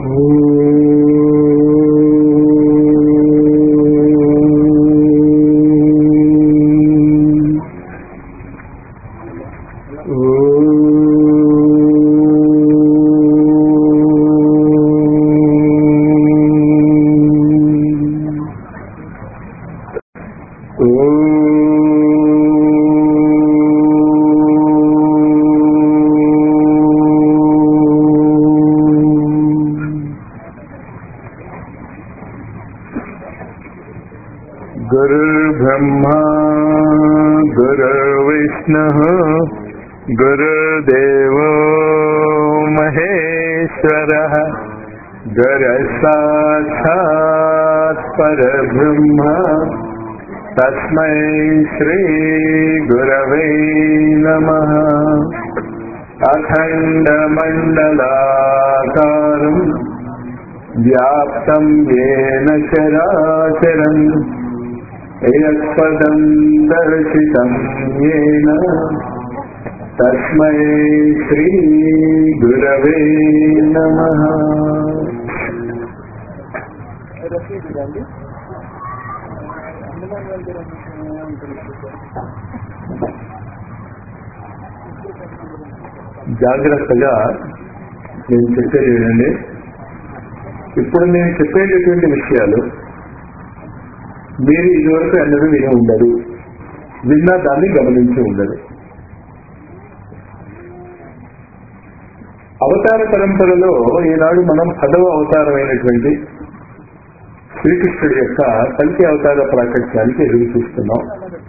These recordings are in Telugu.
गुरुर्ब्रह्मा गुरुर्विष्णुः गुरुर्देवो महेश्वरः गुरसाक्षात् परब्रह्म तस्मै श्रीगुरवे नमः अखण्डमण्डलाकारम् व्याप्तम् येन चराचरम् यत्पदम् दर्शितम् येन तस्मै श्रीगुरवे नमः రసీదులండి హనుమాన్ మందిరం ఉంటుంది జాగ్రత్తగా నేను చెప్పేది వినండి ఇప్పుడు నేను చెప్పేటటువంటి విషయాలు మీరు ఇదివరకు అన్నది విని ఉండరు విన్నా దాన్ని గమనించి ఉండరు అవతార పరంపరలో ఈనాడు మనం పదవ అవతారమైనటువంటి శ్రీకృష్ణుడి యొక్క కలికి అవతార ప్రాకట్యానికి ఎదురు చూస్తున్నాం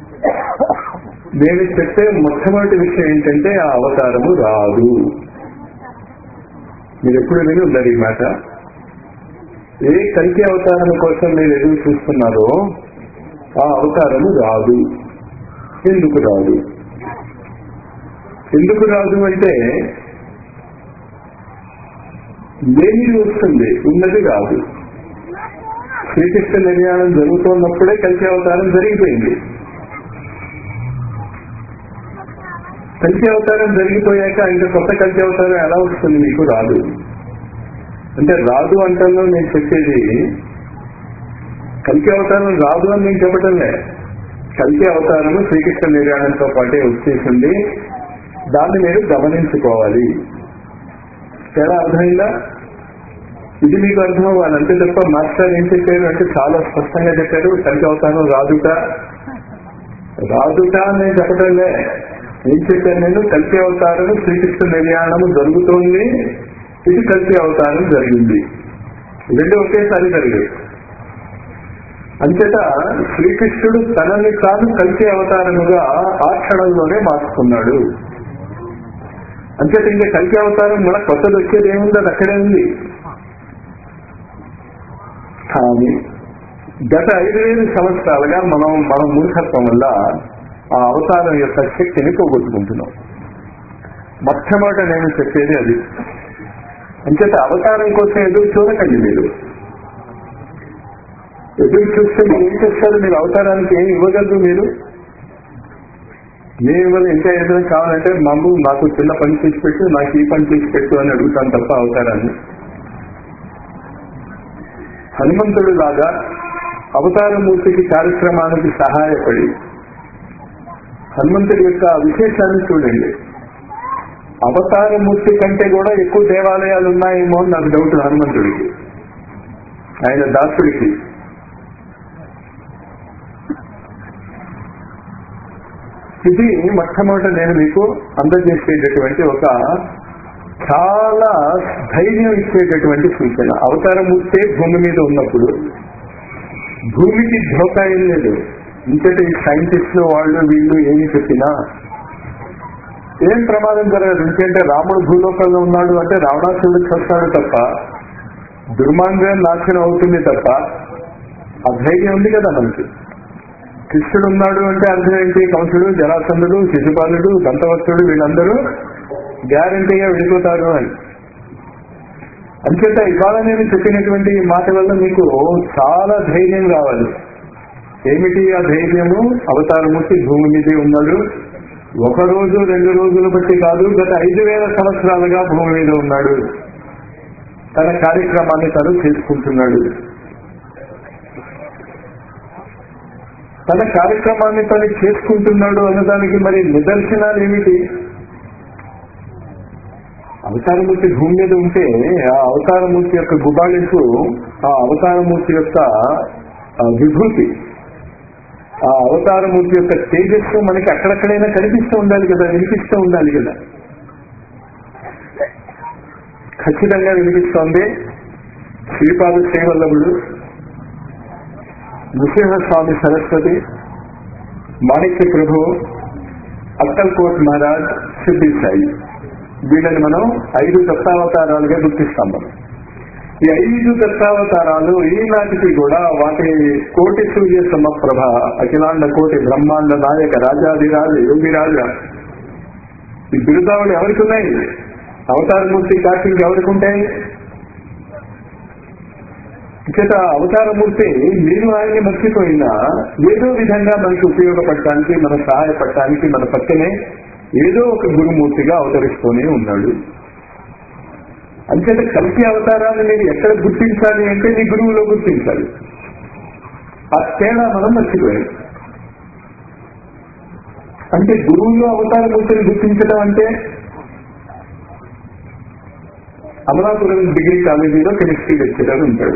నేను చెప్పే మొట్టమొదటి విషయం ఏంటంటే ఆ అవతారము రాదు మీరు ఎప్పుడు విని ఉండరు ఈ మాట ఏ కలికి అవతారం కోసం మీరు ఎదురు చూస్తున్నారో ఆ అవతారము రాదు ఎందుకు రాదు ఎందుకు రాదు అంటే లేనిది వస్తుంది ఉన్నది రాదు శ్రీకృష్ణ నిర్యాణం జరుగుతున్నప్పుడే కలిసి అవతారం జరిగిపోయింది కలిసి అవతారం జరిగిపోయాక ఇంకా కొత్త కలిసి అవతారం ఎలా వస్తుంది మీకు రాదు అంటే రాదు అంటాను నేను చెప్పేది కలికి అవతారం రాదు అని నేను చెప్పటంలే కలికి అవతారము శ్రీకృష్ణ నిర్యాణంతో పాటే వచ్చేసింది దాన్ని మీరు గమనించుకోవాలి ఎలా అర్థమైందా ఇది మీకు అర్థం అవ్వాలి అంతే తప్ప మాస్టర్ ఏం చెప్పారు అంటే చాలా స్పష్టంగా చెప్పారు కలికి అవతారం రాదుట రాదుట అని నేను చెప్పటంలే ఏం చెప్పాను నేను కలిసి అవతారం శ్రీకృష్ణ నిర్యాణము జరుగుతోంది ఇది కలిసి అవతారం జరిగింది రెండు ఒకేసారి జరిగాయి అంతటా శ్రీకృష్ణుడు తనని తాను కలిసి అవతారముగా ఆ క్షణంలోనే మార్చుకున్నాడు అంతేత ఇంకా కలిసి అవతారం మన కొత్తది వచ్చేది ఏముంది అది అక్కడే ఉంది కానీ గత ఐదు వేల సంవత్సరాలుగా మనం మన మూర్ఖత్వం వల్ల ఆ అవతారం యొక్క శక్తిని పోగొట్టుకుంటున్నాం మొట్టమొదట నేను చెప్పేది అది అంచేత అవతారం కోసం ఎదురు చూడకండి మీరు ఎదురు చూస్తే మీరు ఏం చేస్తారు మీరు అవతారానికి ఏం ఇవ్వగలరు మీరు నేను ఇవ్వదు ఇంకా ఏదైనా కావాలంటే మాము నాకు చిన్న పని చేసి పెట్టు నాకు ఈ పని చేసి పెట్టు అని అడుగుతాను తప్ప అవతారాన్ని హనుమంతుడు లాగా అవతారమూర్తికి కార్యక్రమానికి సహాయపడి హనుమంతుడి యొక్క విశేషాన్ని చూడండి అవతారమూర్తి కంటే కూడా ఎక్కువ దేవాలయాలు ఉన్నాయేమో అని నాకు డౌట్ హనుమంతుడికి ఆయన దాసుడికి ఇది మొట్టమొదట నేను మీకు అందజేసేటటువంటి ఒక చాలా ధైర్యం ఇచ్చేటటువంటి సూచన అవతారమూర్తే భూమి మీద ఉన్నప్పుడు భూమికి ధోకా ఏం లేదు ఇంకటి సైంటిస్టులు వాళ్ళు వీళ్ళు ఏమి చెప్పినా ఏం ప్రమాదం జరగదు ఎందుకంటే రాముడు భూలోకంలో ఉన్నాడు అంటే రావణాసురుడు చేస్తాడు తప్ప దుర్మార్గం నాశనం అవుతుంది తప్ప ఆ ధైర్యం ఉంది కదా మనకి కృష్ణుడు ఉన్నాడు అంటే అర్థం ఏంటి కంసుడు జరాసంధుడు శిశుపాలుడు దంతవత్తుడు వీళ్ళందరూ గ్యారంటీగా వెళ్ళిపోతారు అని అంచేత ఇవాళ నేను చెప్పినటువంటి ఈ మాట వల్ల మీకు చాలా ధైర్యం రావాలి ఏమిటి ఆ ధైర్యము అవతారమూర్తి భూమి మీదే ఉన్నాడు ఒక రోజు రెండు రోజులు బట్టి కాదు గత ఐదు వేల సంవత్సరాలుగా భూమి మీద ఉన్నాడు తన కార్యక్రమాన్ని తను చేసుకుంటున్నాడు తన కార్యక్రమాన్ని తను చేసుకుంటున్నాడు అన్నదానికి మరి నిదర్శనాలు ఏమిటి అవతారమూర్తి భూమి మీద ఉంటే ఆ అవతారమూర్తి యొక్క గుబాళింపు ఆ అవతారమూర్తి యొక్క ఆ విభూతి ఆ అవతారమూర్తి యొక్క తేజస్సు మనకి అక్కడక్కడైనా కనిపిస్తూ ఉండాలి కదా వినిపిస్తూ ఉండాలి కదా ఖచ్చితంగా వినిపిస్తోంది శ్రీపాద శ్రీవల్లభుడు నృసింహస్వామి సరస్వతి మాణిక్య ప్రభు అక్కల్కోట్ మహారాజ్ సిద్ధి సాయి వీళ్ళని మనం ఐదు దత్తావతారాలుగా గుర్తిస్తాం మనం ఈ ఐదు దత్తావతారాలు ఈనాటికి కూడా వాటి కోటి సూర్య సమప్రభ అఖిలాండ కోటి బ్రహ్మాండ నాయక రాజాధిరాజు యోగిరాజ ఈ బిరుదావులు ఎవరికి ఉన్నాయి అవతారమూర్తి కాకి ఎవరికి ఉంటాయి చేత అవతారమూర్తి మీరు ఆయన్ని మర్చిపోయినా ఏదో విధంగా మనకి ఉపయోగపడటానికి మన సహాయపడటానికి మన పక్కనే ఏదో ఒక గురుమూర్తిగా అవతరిస్తూనే ఉన్నాడు అంచేత కల్కి అవతారాన్ని మీరు ఎక్కడ గుర్తించాలి అంటే నీ గురువులో గుర్తించాలి ఆ తేడా మనం మర్చిపోయాం అంటే గురువులో అవతారమూర్తిని గుర్తించడం అంటే అమలాపురం డిగ్రీ కాలేజీలో కెమిస్ట్రీ లెక్చరర్ ఉంటాడు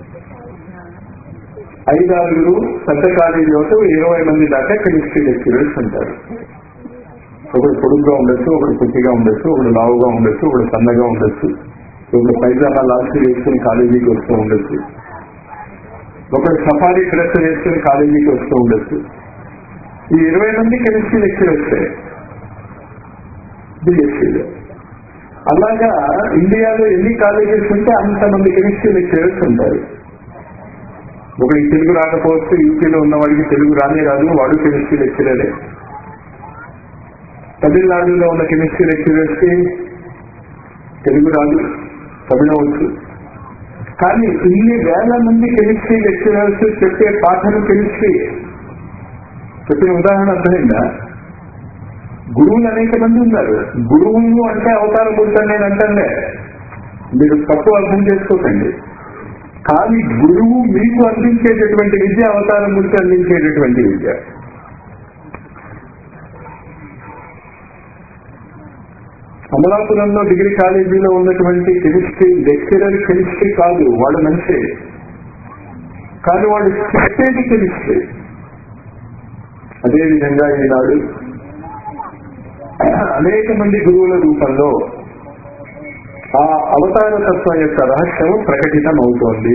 ఐదారుగురు పెద్ద కాలేజీ వరకు ఇరవై మంది దాకా కెమిస్ట్రీ లెక్చరర్స్ ఉంటారు ఒకడు పొడుగ్గా ఉండొచ్చు ఒకడు పుట్టిగా ఉండొచ్చు ఒకడు లావుగా ఉండొచ్చు ఒకడు సన్నగా ఉండొచ్చు ఒకడు పైజామా లాస్ట్ వేసుకుని కాలేజీకి వస్తూ ఉండొచ్చు ఒకడు సఫారీ డ్రెస్ వేసుకుని కాలేజీకి వస్తూ ఉండొచ్చు ఈ ఇరవై మంది కెమిస్ట్రీ లెక్చరర్స్ బిఎస్సీలో అలాగా ఇండియాలో ఎన్ని కాలేజెస్ ఉంటే అంతమంది కెమిస్ట్రీ లెక్చరర్స్ ఉంటారు ఒకరికి తెలుగు రాకపోతే యూపీలో ఉన్న వాడికి తెలుగు రానే రాదు వాడు కెమిస్ట్రీ లెక్చరరే తమిళనాడులో ఉన్న కెమిస్ట్రీ లెక్చరర్స్ కి తెలుగు రాదు తమిళం వచ్చు కానీ ఇన్ని వేల మంది కెమిస్ట్రీ లెక్చరర్స్ చెప్పే పాఠం కెమిస్ట్రీ చెప్పిన ఉదాహరణ అర్థమైందా గురువులు అనేక మంది ఉన్నారు గురువులు అంటే అవతారం పుడతాను నేను అంటానే మీరు తప్పు అర్థం చేసుకోకండి కానీ గురువు మీకు అందించేటటువంటి విద్య అవతారం గురించి అందించేటటువంటి విద్య అమలాపురంలో డిగ్రీ కాలేజీలో ఉన్నటువంటి కెమిస్ట్రీ లెక్చరర్ కెమిస్ట్రీ కాదు వాడు మనిషి కానీ వాడు చెప్పేది కెమిస్ట్రీ అదేవిధంగా ఈనాడు అనేక మంది గురువుల రూపంలో ఆ అవతార తత్వం యొక్క రహస్యం ప్రకటితం అవుతోంది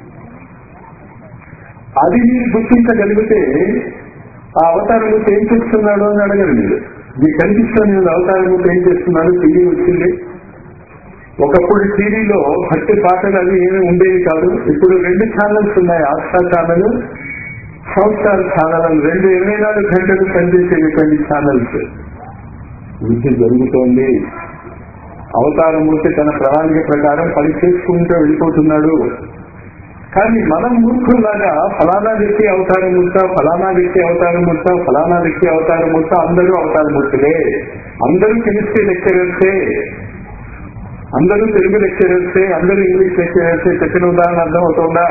అది మీరు గుర్తించగలిగితే ఆ అవతారమూర్తి ఏం చేస్తున్నాడు అని అడగరు మీరు మీకు కనిపిస్తుంది నేను అవతారమూర్తి ఏం చేస్తున్నాడు టీవీ వచ్చింది ఒకప్పుడు టీవీలో భక్తి పాటలు అవి ఏమి ఉండేవి కాదు ఇప్పుడు రెండు ఛానల్స్ ఉన్నాయి ఆస్థా ఛానల్ సంస్కార ఛానల్ అని రెండు ఇరవై నాలుగు గంటలు పనిచేసేటువంటి ఛానల్స్ వృద్ధి జరుగుతోంది అవతారమూర్తి తన ప్రణాళిక ప్రకారం పని చేసుకుంటూ వెళ్ళిపోతున్నాడు కానీ మనం మూర్ఖుల్లాగా ఫలానా వ్యక్తి అవతారమూర్త ఫలానా వ్యక్తి అవతారమూర్త ఫలానా వ్యక్తి అవతారమూర్త అందరూ అవతారమూర్తులే అందరూ కెమిస్ట్రీ లెక్చరర్సే అందరూ తెలుగు లెక్చరర్సే అందరూ ఇంగ్లీష్ లెక్చరర్సే చెప్పిన ఉదాహరణ అర్థం అవుతుందా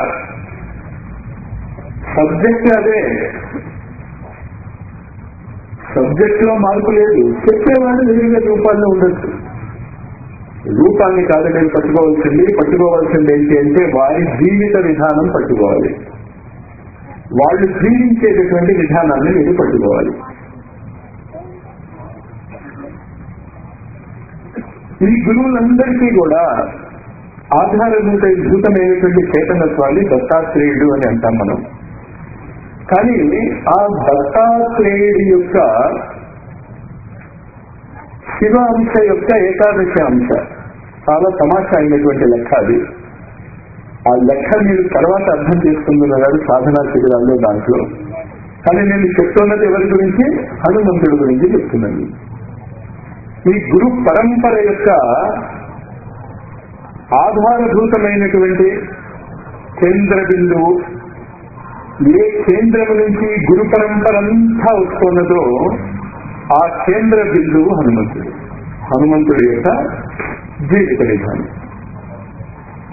సబ్జెక్ట్ అదే సబ్జెక్ట్ లో మార్పు లేదు చెప్పేవాడు వేరుగా రూపాల్లో ఉండొచ్చు రూపాన్ని కాదు నేను పట్టుకోవాల్సింది పట్టుకోవాల్సింది ఏంటి అంటే వారి జీవిత విధానం పట్టుకోవాలి వాళ్ళు జీవించేటటువంటి విధానాన్ని మీరు పట్టుకోవాలి ఈ గురువులందరికీ కూడా ఆధారభూత భూతమైనటువంటి చైతన్యత్వాన్ని దత్తాత్రేయుడు అని అంటాం మనం కానీ ఆ దత్తాత్రేయుడి యొక్క శివ అంశ యొక్క ఏకాదశి అంశ చాలా తమాషా అయినటువంటి లెక్క అది ఆ లెక్క మీరు తర్వాత అర్థం చేసుకుంటున్నారు సాధనా శిబిరాల్లో దాంట్లో కానీ నేను చెప్తున్నది ఎవరి గురించి హనుమంతుడి గురించి చెప్తున్నాను ఈ గురు పరంపర యొక్క ఆధారభూతమైనటువంటి కేంద్ర బిందువు ఏ కేంద్రం నుంచి గురు పరంపర అంతా వస్తున్నదో ఆ కేంద్ర బిందువు హనుమంతుడు హనుమంతుడి యొక్క జీవిత విధానం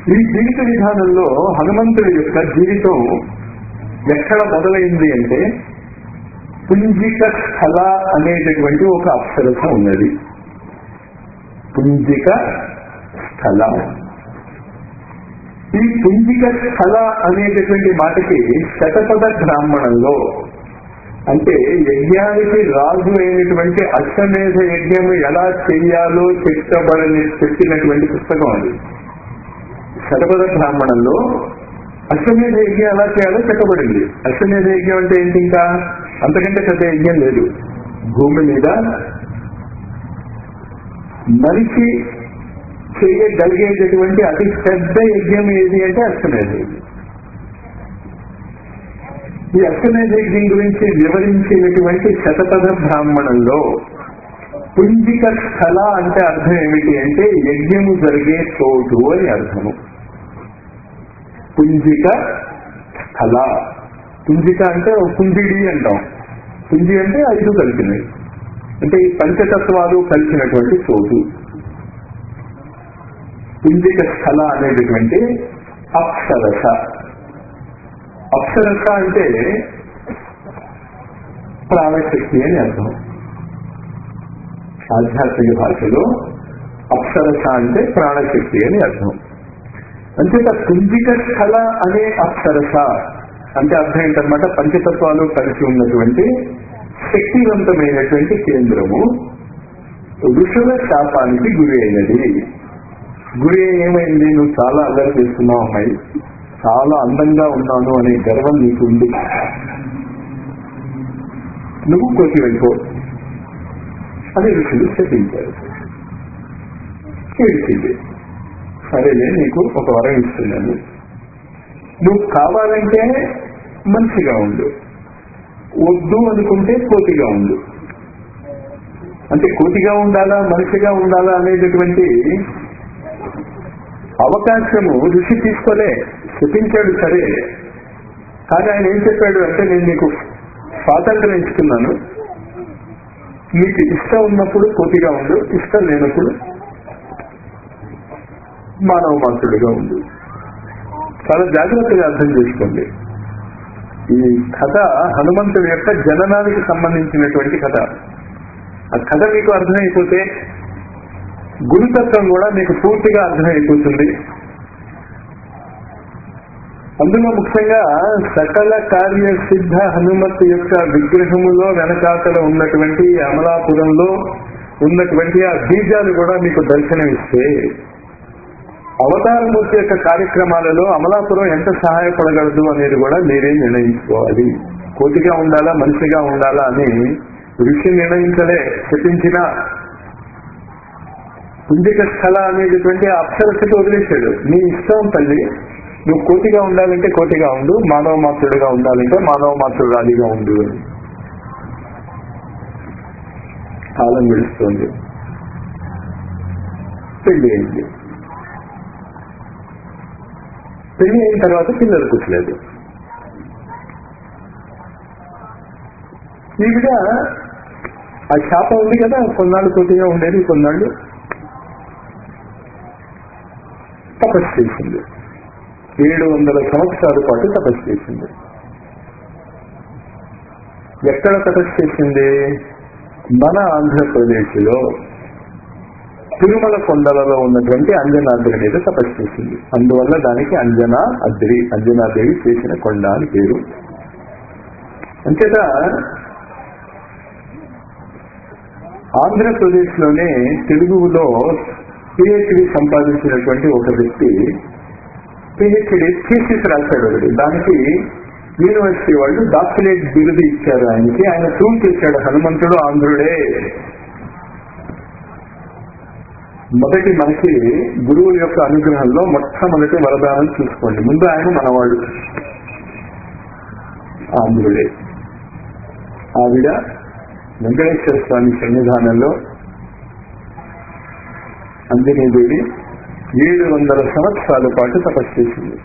ఈ జీవిత విధానంలో హనుమంతుడి యొక్క జీవితం ఎక్కడ మొదలైంది అంటే పుంజిక స్థల అనేటటువంటి ఒక అప్సరస ఉన్నది పుంజిక స్థల ఈ పుంజిక స్థల అనేటటువంటి మాటకి శతపథ బ్రాహ్మణంలో అంటే యజ్ఞానికి రాజు అయినటువంటి అశ్వమేధ యజ్ఞం ఎలా చెయ్యాలో చెప్పబడని చెప్పినటువంటి పుస్తకం అది శతపథ బ్రాహ్మణంలో అశ్వమేధ యజ్ఞం ఎలా చేయాలో చెప్పబడింది అశ్వమేధ యజ్ఞం అంటే ఏంటి ఇంకా అంతకంటే పెద్ద యజ్ఞం లేదు భూమి మీద మనిషి చేయగలిగేటటువంటి అతి పెద్ద యజ్ఞం ఏది అంటే అశ్వమేధ యజ్ఞం ఈ అశ్వమేధ యజ్ఞం గురించి వివరించినటువంటి శతపథ బ్రాహ్మణంలో పుంజిక స్థల అంటే అర్థం ఏమిటి అంటే యజ్ఞము జరిగే చోటు అని అర్థము పుంజిక స్థల పుంజిక అంటే ఒక పుంజిడి అంటాం పుంజి అంటే ఐదు కలిపినవి అంటే ఈ పంచతత్వాలు కలిసినటువంటి చోటు పుంజిక స్థల అనేటటువంటి అప్సరస అప్సరస అంటే ప్రాణశక్తి అని అర్థం ఆధ్యాత్మిక భాషలో అప్సరస అంటే ప్రాణశక్తి అని అర్థం అంచేత పుంజిక స్థల అనే అప్సరస అంటే అర్థం ఏంటన్నమాట పంచతత్వాలు కలిసి ఉన్నటువంటి శక్తివంతమైనటువంటి కేంద్రము ఋషుల శాపానికి గురి అయినది గురి అయి ఏమైంది నువ్వు చాలా అల్లరి చేస్తున్నావు అమ్మాయి చాలా అందంగా ఉన్నాను అనే గర్వం నీకు ఉంది నువ్వు కోసి వెళ్ళిపో అని ఋషులు శపించారు ఏడిచింది సరేలే నీకు ఒక వరం ఇస్తున్నాను నువ్వు కావాలంటే మంచిగా ఉండు వద్దు అనుకుంటే కోతిగా ఉండు అంటే కోతిగా ఉండాలా మనిషిగా ఉండాలా అనేటటువంటి అవకాశము ఋషి తీసుకోలే శపించాడు సరే కానీ ఆయన ఏం చెప్పాడు అంటే నేను నీకు స్వాతంత్రం ఇస్తున్నాను నీకు ఇష్టం ఉన్నప్పుడు కోతిగా ఉండు ఇష్టం లేనప్పుడు మానవ మాత్రుడిగా ఉండు చాలా జాగ్రత్తగా అర్థం చేసుకోండి ఈ కథ హనుమంతుడి యొక్క జననానికి సంబంధించినటువంటి కథ ఆ కథ మీకు అర్థమైపోతే గురుతత్వం కూడా మీకు పూర్తిగా అర్థమైపోతుంది అందులో ముఖ్యంగా సకల కార్య సిద్ధ హనుమత్ యొక్క విగ్రహములో వెనకాతల ఉన్నటువంటి ఈ అమలాపురంలో ఉన్నటువంటి ఆ బీజాలు కూడా మీకు దర్శనమిస్తే అవతారమూర్తి యొక్క కార్యక్రమాలలో అమలాపురం ఎంత సహాయపడగలదు అనేది కూడా మీరే నిర్ణయించుకోవాలి కోతిగా ఉండాలా మనిషిగా ఉండాలా అని ఋషి నిర్ణయించలే చెప్పించిన పుంజిక స్థల అనేటటువంటి అప్సరస్థితి వదిలేశాడు నీ ఇష్టం తల్లి నువ్వు కోతిగా ఉండాలంటే కోతిగా ఉండు మానవ మాత్రుడిగా ఉండాలంటే మానవ మాత్రురాలిగా ఉండు అని కాలం గడుస్తుంది పెళ్లి అయింది పెళ్లి అయిన తర్వాత పిల్లలు పుట్టలేదు ఈవిడ ఆ శాపం ఉంది కదా కొన్నాళ్ళు కొద్దిగా ఉండేది కొన్నాళ్ళు తపస్సు చేసింది ఏడు వందల సంవత్సరాల పాటు తపస్సు చేసింది ఎక్కడ తపస్సు చేసింది మన ఆంధ్రప్రదేశ్ లో తిరుమల కొండలలో ఉన్నటువంటి అంజనాద్రి మీద తపస్సు చేసింది అందువల్ల దానికి అంజనా అద్రి అంజనాదేవి చేసిన కొండ అని పేరు అంచేత ఆంధ్రప్రదేశ్ లోనే తెలుగులో పిహెచ్డి సంపాదించినటువంటి ఒక వ్యక్తి పిహెచ్డి థీసిస్ రాశాడు ఒకటి దానికి యూనివర్సిటీ వాళ్ళు డాక్టరేట్ బిరుదు ఇచ్చారు ఆయనకి ఆయన ప్రూవ్ చేశాడు హనుమంతుడు ఆంధ్రుడే మొదటి మనకి గురువు యొక్క అనుగ్రహంలో మొట్టమొదటి వరదానం చూసుకోండి ముందు ఆయన మనవాడు ఆంధ్రుడే ఆవిడ వెంకటేశ్వర స్వామి సన్నిధానంలో అంజనీదేవి ఏడు వందల సంవత్సరాల పాటు తపస్సు చేసింది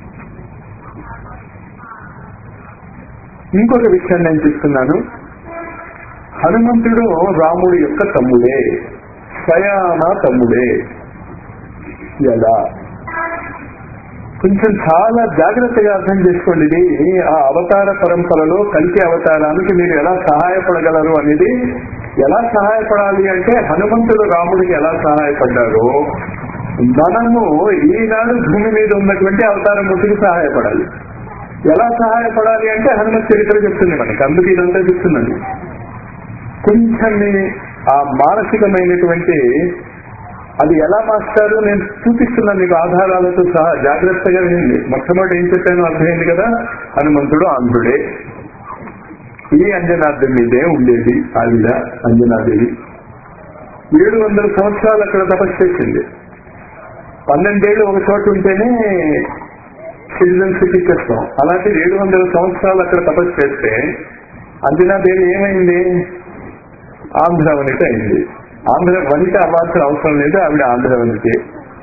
ఇంకొక విషయం నేను చెప్తున్నాను హనుమంతుడు రాముడి యొక్క తమ్ముడే స్వయాన తమ్ముడే ఎలా కొంచెం చాలా జాగ్రత్తగా అర్థం చేసుకోండి ఇది ఆ అవతార పరంపరలో కలిసి అవతారానికి మీరు ఎలా సహాయపడగలరు అనేది ఎలా సహాయపడాలి అంటే హనుమంతుడు రాముడికి ఎలా సహాయపడ్డారో మనము ఈనాడు భూమి మీద ఉన్నటువంటి అవతార మూర్తికి సహాయపడాలి ఎలా సహాయపడాలి అంటే హనుమత్ చరిత్ర చెప్తుంది మనకి అందుకు ఇదంతా చెప్తున్నాను కొంచెం మీ ఆ మానసికమైనటువంటి అది ఎలా మాస్టారు నేను చూపిస్తున్నా మీకు ఆధారాలతో సహా జాగ్రత్తగా వినండి మొట్టమొదటి ఏం చెప్పాను అర్థమైంది కదా హనుమంతుడు ఆంధ్రుడే ఈ అంజనాద్రి మీదే ఉండేది ఆవిడ అంజనాదేవి ఏడు వందల సంవత్సరాలు అక్కడ తపస్సు చేసింది పన్నెండేళ్ళు ఒక చోట ఉంటేనే సిటిజన్షిప్ ఇచ్చేస్తాం అలాంటి ఏడు వందల సంవత్సరాలు అక్కడ తపస్సు చేస్తే అంజనాదేవి ఏమైంది ఆంధ్ర వనిత అయింది ఆంధ్ర వనిత అవ్వాల్సిన అవసరం లేదు ఆవిడ ఆంధ్ర వనితే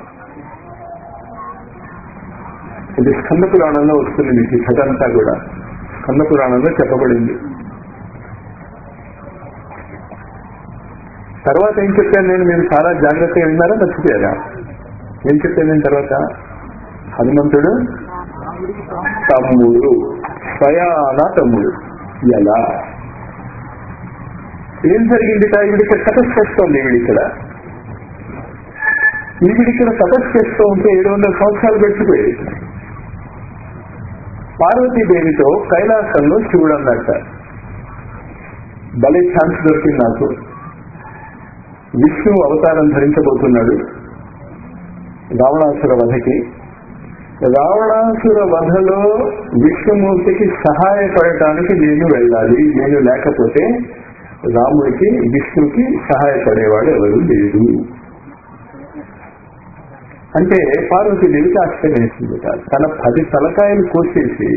ఇది స్కంద పురాణంలో వస్తుంది మీకు ఈ కథ అంతా కూడా స్కంద పురాణంలో చెప్పబడింది తర్వాత ఏం చెప్పాను నేను మీరు చాలా జాగ్రత్తగా విన్నారా మర్చిపోయారా ఏం చెప్పాను నేను తర్వాత హనుమంతుడు తమ్ముడు స్వయాన తమ్ముడు ఎలా ఏం జరిగింది ఈవిడ ఇక్కడ తపస్సు చేస్తోంది ఈవిడ ఇక్కడ ఈవిడ ఇక్కడ తపస్సు చేస్తూ ఉంటే ఏడు వందల సంవత్సరాలు గడిచిపోయాయి పార్వతీదేవితో కైలాసంలో శివుడు అన్నట్ట భలే ఛాన్స్ దొరికింది నాకు విష్ణువు అవతారం ధరించబోతున్నాడు రావణాసుర వధకి రావణాసుర వధలో విష్ణుమూర్తికి సహాయపడటానికి నేను వెళ్ళాలి నేను లేకపోతే రాముడికి విష్ణుకి సహాయపడేవాడు ఎవరు లేదు అంటే పార్వతీదేవికి ఆశ్చర్యం వేసింది తన పది తలకాయలు కోసేసి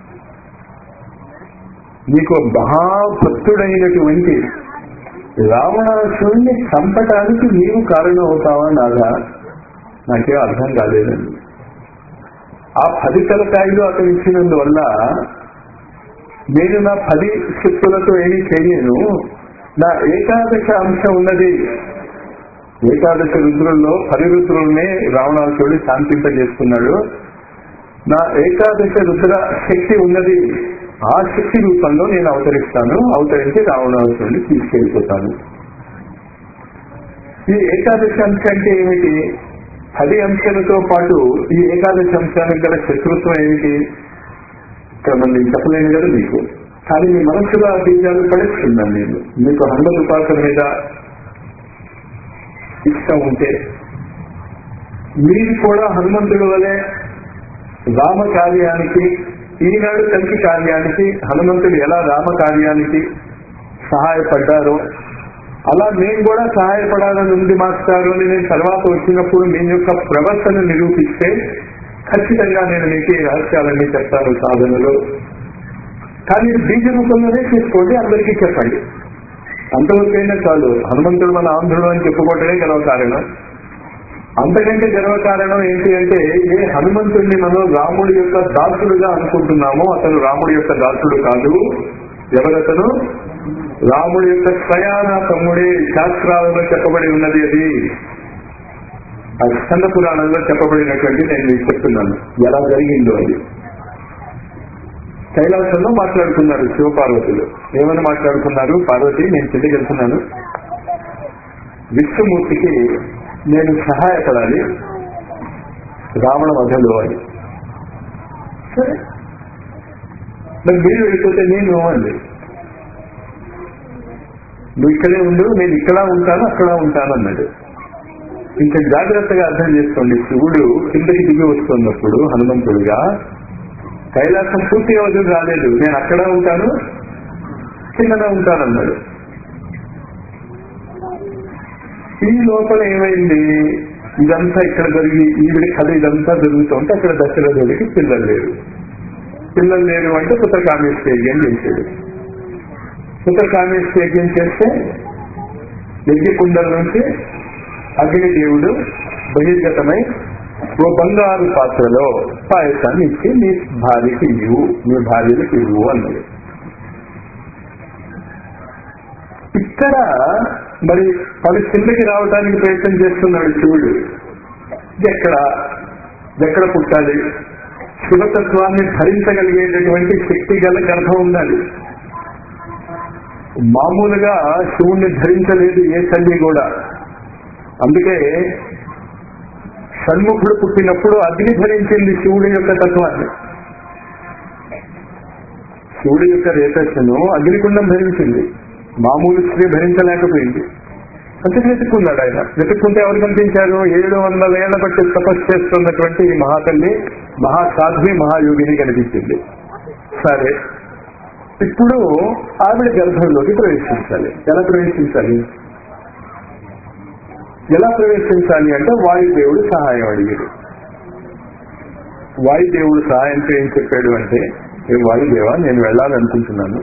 నీకు మహాభక్తుడైనటువంటి రావణాసురుణ్ణి చంపటానికి నీవు కారణం అవుతావా నాగా నాకే అర్థం కాలేదండి ఆ పది తలకాయలు అతను ఇచ్చినందువల్ల నేను నా పది శక్తులతో ఏమీ చేయలేను నా ఏకాదశ అంశం ఉన్నది ఏకాదశ రుద్రుల్లో పది రుద్రుల్నే రావణాసురుడు శాంతింపజేస్తున్నాడు నా ఏకాదశ రుద్ర శక్తి ఉన్నది ఆ శక్తి రూపంలో నేను అవతరిస్తాను అవతరించి రావణాసురుడిని తీసుకెళ్లిపోతాను ఈ ఏకాదశి అంశం అంటే ఏమిటి పది అంశాలతో పాటు ఈ ఏకాదశి అంశానికి గల శత్రుత్వం ఏమిటి ఇక్కడ మనం చెప్పలేను కదా మీకు కానీ మీ మనసులో ఆ బీజాలు పడేస్తున్నాను నేను మీకు హనుమత్ ఉపాసన మీద ఇష్టం ఉంటే మీరు కూడా హనుమంతుడి వలె రామ కార్యానికి ఈనాడు కలిసి కార్యానికి హనుమంతుడు ఎలా రామ కార్యానికి సహాయపడ్డారో అలా నేను కూడా సహాయపడాలని ఉంది మాస్టారు అని నేను తర్వాత వచ్చినప్పుడు మీ యొక్క ప్రవర్తన నిరూపిస్తే ఖచ్చితంగా నేను మీకు ఈ రహస్యాలన్నీ చెప్తాను సాధనలో కానీ ఇది బీజ రూపంలోనే చేసుకోండి అందరికీ చెప్పండి అంతవరకైనా చాలు హనుమంతుడు మన ఆంధ్రుడు అని చెప్పుకోవటమే గర్వ కారణం అంతకంటే గర్వ కారణం ఏంటి అంటే ఏ హనుమంతుడిని మనం రాముడి యొక్క దాసుడుగా అనుకుంటున్నామో అతను రాముడి యొక్క దాసుడు కాదు ఎవరతను రాముడి యొక్క స్వయాన తమ్ముడే శాస్త్రాలలో చెప్పబడి ఉన్నది అది ఆ స్కంద పురాణంలో చెప్పబడినటువంటి నేను మీకు చెప్తున్నాను ఎలా జరిగిందో అది కైలాసంలో మాట్లాడుకున్నారు శివపార్వతులు ఏమని మాట్లాడుకున్నారు పార్వతి నేను కిందకి వెళ్తున్నాను విష్ణుమూర్తికి నేను సహాయపడాలి రావణ వధలో అని సరే మరి మీరు వెళ్ళిపోతే నేను అంది నువ్వు ఇక్కడే ఉండు నేను ఇక్కడ ఉంటాను అక్కడ ఉంటాను అన్నాడు ఇంకా జాగ్రత్తగా అర్థం చేసుకోండి శివుడు కిందకి దిగి వస్తున్నప్పుడు హనుమంతుడిగా కైలాసం పూర్తి అవధులు రాలేదు నేను అక్కడ ఉంటాను కిందన ఉంటాను అన్నాడు ఈ లోపల ఏమైంది ఇదంతా ఇక్కడ జరిగి ఈవిడ కథ ఇదంతా జరుగుతుంటే అక్కడ దశరథుడికి పిల్లలు లేరు పిల్లలు లేరు అంటే పుత్రకామేశ్ యజ్ఞం చేశాడు పుత్రకామేశ్ యజ్ఞం చేస్తే యజ్ఞకుండల నుంచి అగ్నిదేవుడు బహిర్గతమై ఓ బంగారు పాత్రలో పాయసాన్ని ఇచ్చి నీ భార్యకి ఇవ్వు నీ భార్యలకు ఇవ్వు అన్నది ఇక్కడ మరి తను కిందకి రావడానికి ప్రయత్నం చేస్తున్నాడు శివుడు ఎక్కడ ఎక్కడ పుట్టాలి శివతత్వాన్ని ధరించగలిగేటటువంటి శక్తి గల గర్భం ఉండాలి మామూలుగా శివుణ్ణి ధరించలేదు ఏ తల్లి కూడా అందుకే షణ్ముఖుడు పుట్టినప్పుడు అగ్ని ధరించింది శివుడి యొక్క తత్వాన్ని శివుడి యొక్క రేతస్సును అగ్నికుండం ధరించింది మామూలు స్త్రీ ధరించలేకపోయింది అంటే వెతుక్కున్నాడు ఆయన వెతుక్కుంటే ఎవరు కనిపించారు ఏడు వందల ఏళ్ల బట్టి తపస్సు చేస్తున్నటువంటి ఈ మహాతల్లి మహాసాధ్వి మహాయోగిని కనిపించింది సరే ఇప్పుడు ఆవిడ గర్భంలోకి ప్రవేశించాలి ఎలా ప్రవేశించాలి ఎలా ప్రవేశించాలి అంటే వాయుదేవుడు సహాయం అడిగాడు వాయుదేవుడు సహాయంతో ఏం చెప్పాడు అంటే ఏ వాయుదేవ నేను వెళ్ళాలనుకుంటున్నాను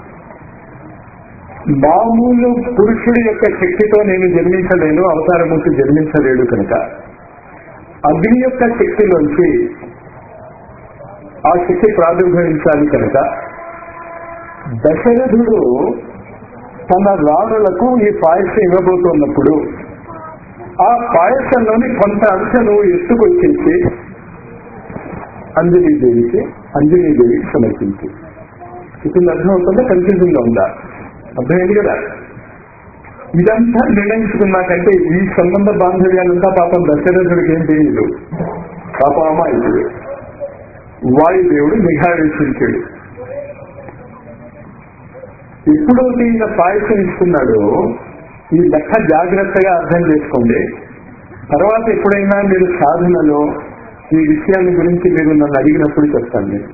మామూలు పురుషుడి యొక్క శక్తితో నేను జన్మించలేను అవతారమూర్తి జన్మించలేడు కనుక అగ్ని యొక్క శక్తిలోంచి ఆ శక్తి ప్రాదుర్భవించాలి కనుక దశరథుడు తన రాణులకు ఈ పాయసం ఇవ్వబోతున్నప్పుడు ఆ పాయసంలోని కొంత అంశను ఎత్తుకొచ్చేసి అంజనీదేవికి అంజనీదేవికి సమర్పించి ఇప్పుడు అర్థం అవుతుందా కన్ఫ్యూజన్ గా ఉందా అర్థమైంది కదా ఇదంతా నిర్ణయించుకున్నాకంటే ఈ సంబంధ బాంధవ్యాలంతా పాపం దశరథుడికి ఏం తెలియదు పాపం అమ్మాయిడు వాయుదేవుడు నిఘావేశించాడు ఎప్పుడైతే ఈయన పాయసం ఇస్తున్నాడో ఈ లెక్క జాగ్రత్తగా అర్థం చేసుకోండి తర్వాత ఎప్పుడైనా మీరు సాధనలో ఈ విషయాన్ని గురించి మీరు నన్ను అడిగినప్పుడు చెప్తాను నేను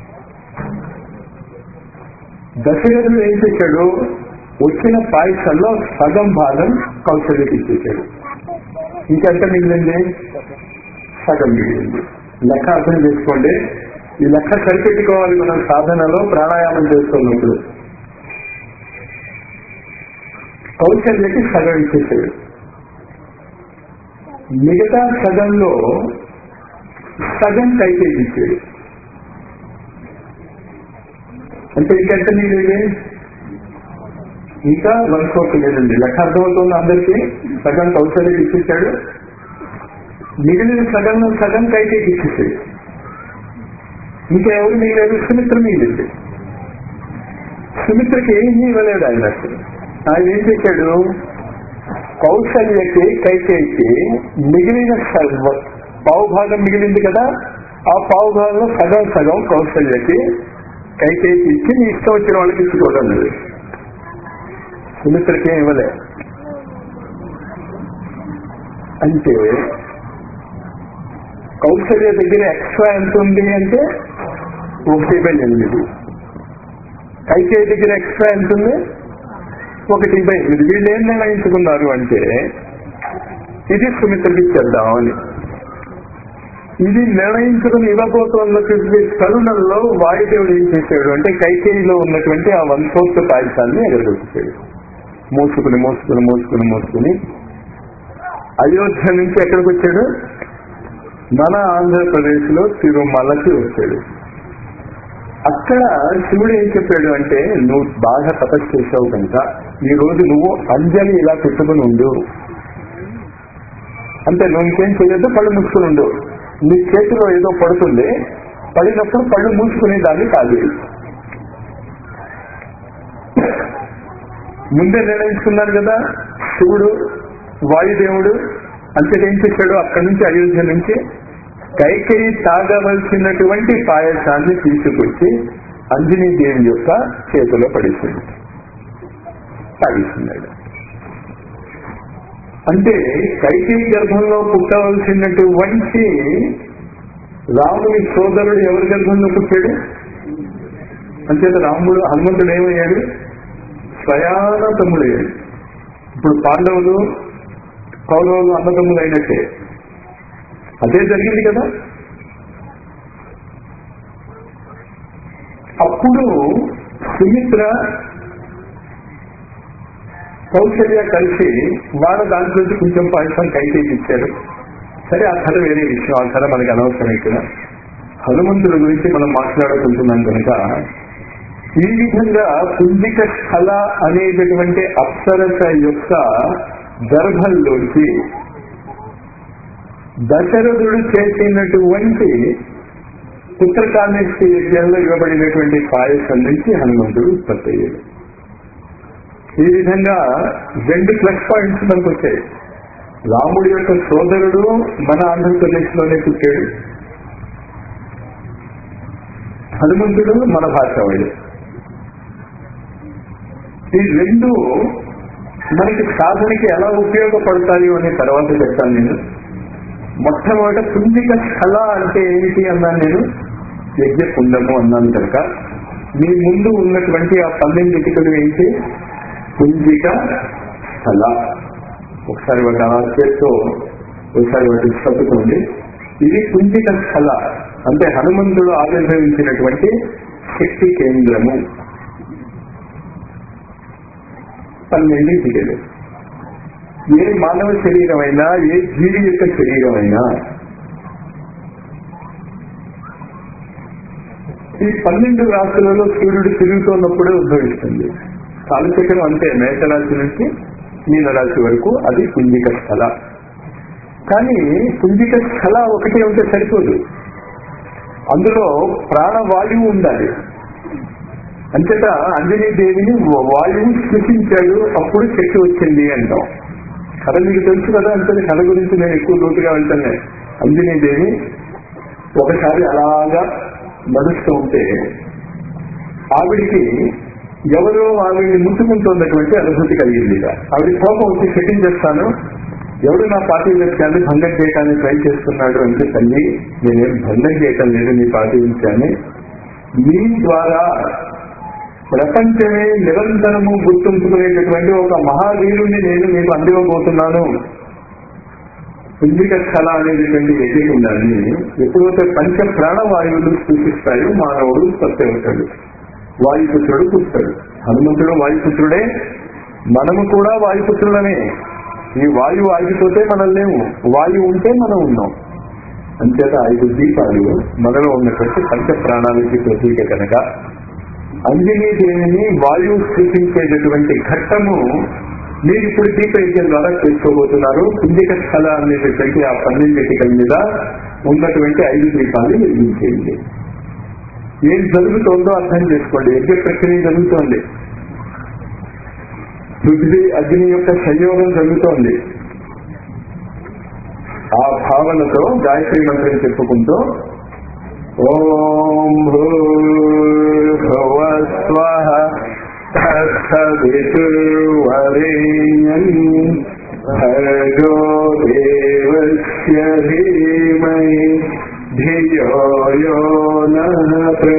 దశరథుడు ఏం చేశాడు వచ్చిన పాయసంలో సగం భాగం కౌశల్యకి ఇచ్చేశాడు ఇంకెంత మిగిలింది సగం మిగిలింది లెక్క అర్థం చేసుకోండి ఈ లెక్క సరిపెట్టుకోవాలి మనం సాధనలో ప్రాణాయామం చేస్తున్నప్పుడు కౌశల్యకి సగం ఇచ్చేసాడు మిగతా సగంలో సగం కైకేసి ఇచ్చాడు అంటే ఇంకెంత మిగిలింది ఇంకా వన్ ఫోర్త్ లేదండి లెక్క అర్థమవుతుంది అందరికీ సగం కౌశల్యకి ఇచ్చేసాడు మిగిలిన సగంలో సగం కైకేకి ఇచ్చేసాడు ఇంకా ఎవరు మిగిలేదు సుమిత్ర మిగిలింది సుమిత్రకి ఏమీ ఇవ్వలేదు ఆయన అసలు ఆయన ఏం చేశాడు కౌశల్యకి కైకేయికి మిగిలిన సగం పావు భాగం మిగిలింది కదా ఆ పావు భాగంలో సగం సగం కౌశల్యకి కైకేయికి ఇచ్చి నీ ఇష్టం వచ్చిన వాళ్ళకి ఇచ్చుకోవడం లేదు సుమిత్రకి ఏం ఇవ్వలే అంటే కౌశల్య దగ్గర ఎక్స్ట్రా ఎంత ఉంది అంటే ఒకటి బై ఎనిమిది కైకేయి దగ్గర ఎక్స్ట్రా ఎంత ఉంది ఒకటి బై ఎనిమిది వీళ్ళు ఏం నిర్ణయించుకున్నారు అంటే ఇది సుమిత్రకి ఇచ్చేద్దామని ఇది నిర్ణయించుకుని ఇవ్వబోతున్నటువంటి తరుణంలో వాయుదేవుడు ఏం చేశాడు అంటే కైకేయిలో ఉన్నటువంటి ఆ వన్ ఫోర్త్ పాయసాన్ని ఎగరగొట్టాడు మోసుకుని మోసుకుని మోసుకుని మోసుకుని అయోధ్య నుంచి ఎక్కడికి వచ్చాడు మన ఆంధ్రప్రదేశ్ లో తిరుమలకి వచ్చాడు అక్కడ శివుడు ఏం చెప్పాడు అంటే నువ్వు బాగా తపస్సు చేసావు కనుక ఈ రోజు నువ్వు అంజలి ఇలా పెట్టుకుని ఉండు అంటే నువ్వు ఇంకేం చేయొద్దు పళ్ళు మూసుకుని ఉండు నీ చేతిలో ఏదో పడుతుంది పడినప్పుడు పళ్ళు మూసుకునే దాన్ని కాదు ముందే నిర్ణయించుకున్నాడు కదా శివుడు వాయుదేవుడు అంతేట ఏం చేశాడు అక్కడి నుంచి అయోధ్య నుంచి కైకేయి తాగవలసినటువంటి పాయసాన్ని తీసుకొచ్చి అంజనీదేవి యొక్క చేతిలో పడేసింది తాగిస్తున్నాడు అంటే కైకేయి గర్భంలో పుట్టవలసినటువంటి రాముని సోదరుడు ఎవరి గర్భంలో పుట్టాడు అంచేత రాముడు హనుమంతుడు ఏమయ్యాడు స్వయాన తమ్ముడయ్యాడు ఇప్పుడు పాండవులు కౌరవులు అన్నదమ్ములు అయినట్టే అదే జరిగింది కదా అప్పుడు సుమిత్ర కౌశల్య కలిసి వాళ్ళ దాంట్లో కొంచెం పాయసం కైకేసి ఇచ్చారు సరే ఆ కథ వేరే విషయం ఆ కథ మనకి అనవసరం ఇక్కడ హనుమంతుడి గురించి మనం మాట్లాడుకుంటున్నాం కనుక ఈ విధంగా కుంజిక స్థల అనేటటువంటి అప్సరస యొక్క గర్భంలోంచి దశరథుడు చేసినటువంటి పుత్రకామేశ్వరి యజ్ఞంలో ఇవ్వబడినటువంటి పాయసం నుంచి హనుమంతుడు ఉత్పత్తి అయ్యాడు ఈ విధంగా రెండు ప్లస్ పాయింట్స్ మనకు వచ్చాయి రాముడి యొక్క సోదరుడు మన ఆంధ్రప్రదేశ్ లోనే పుట్టాడు హనుమంతుడు మన భాష వాడు ఈ రెండు మనకి సాధనకి ఎలా ఉపయోగపడతాయి అనే తర్వాత చెప్తాను నేను మొట్టమొదట పుంజిక స్థల అంటే ఏమిటి అన్నాను నేను యజ్ఞ కుండము అన్నాను కనుక మీ ముందు ఉన్నటువంటి ఆ పన్నెండు ఇటుకలు ఏంటి పుంజిక స్థల ఒకసారి వాటి అలా చేస్తూ ఒకసారి వాటిని చదువుకోండి ఇది పుంజిక స్థల అంటే హనుమంతుడు ఆవిర్భవించినటువంటి శక్తి కేంద్రము పన్నెండు ఇటుకలు ఏ మానవ శరీరమైనా ఏ జీవి యొక్క శరీరమైనా ఈ పన్నెండు రాశులలో సూర్యుడు తిరుగుతున్నప్పుడే ఉద్భవిస్తుంది కాలచక్రం అంతే మేషరాశి నుంచి మీనరాశి వరకు అది పుంజిక స్థల కానీ పుంజిక స్థల ఒకటే ఉంటే సరిపోదు అందులో ప్రాణవాయువు ఉండాలి అంతటా అంజనీ దేవిని వాయువు సృష్టించాడు అప్పుడు శక్తి వచ్చింది అంటాం కథ మీకు తెలుసు కదా అంటే కథ గురించి నేను ఎక్కువ లోతుగా వెళ్తాను అంజనీ దేవి ఒకసారి అలాగా నడుస్తూ ఉంటే ఆవిడికి ఎవరో ఆవిడ్ని ముట్టుకుంటున్నటువంటి అనుభూతి కలిగింది ఇక. ఆవిడ కోపం వచ్చి సెట్టింగ్ చేస్తాను ఎవడు నా పార్టీ విషయాన్ని భంగం చేయడానికి ట్రై చేస్తున్నాడు అంటే తల్లి నేనేం భంగం చేయటం లేదు నీ పార్టీ విషయాన్ని మీ ద్వారా ప్రపంచమే నిరంతరము గుర్తుంచుకునేటటువంటి ఒక మహావీరుణ్ణి నేను మీకు అందివ్వబోతున్నాను పుంజిక స్థల అనేటటువంటి యజ్ఞకుండాన్ని ఎప్పుడైతే పంచ ప్రాణవాయువులు సూచిస్తాయో మానవుడు ఉత్పత్తి అవుతాడు వాయుపుత్రుడు పుత్రుడు హనుమంతుడు వాయుపుత్రుడే మనము కూడా వాయుపుత్రులనే ఈ వాయువు ఆగిపోతే మనం లేము వాయువు ఉంటే మనం ఉన్నాం అంచేత ఐదు దీపాలు మనలో ఉన్నటువంటి పంచ ప్రాణాలకి ప్రతీక కనుక అంజనీ దేవిని వాయువు సృష్టించేటటువంటి ఘట్టము మీరు ఇప్పుడు దీపయజ్ఞం ద్వారా చేసుకోబోతున్నారు పుంజిక స్థల అనేటటువంటి ఆ పన్నెండిటికల మీద ఉన్నటువంటి ఐదు దీపాలు వెలిగించేయండి ఏం జరుగుతోందో అర్థం చేసుకోండి యజ్ఞ ప్రక్రియ జరుగుతోంది పృథ్వీ అగ్ని యొక్క సంయోగం జరుగుతోంది ఆ భావనతో గాయత్రి మంత్రం చెప్పుకుంటూ ఓం భూర్భువస్వ తత్సవితుర్వరేణ్యం భర్గో దేవస్య ధీమహి ధియో యో నః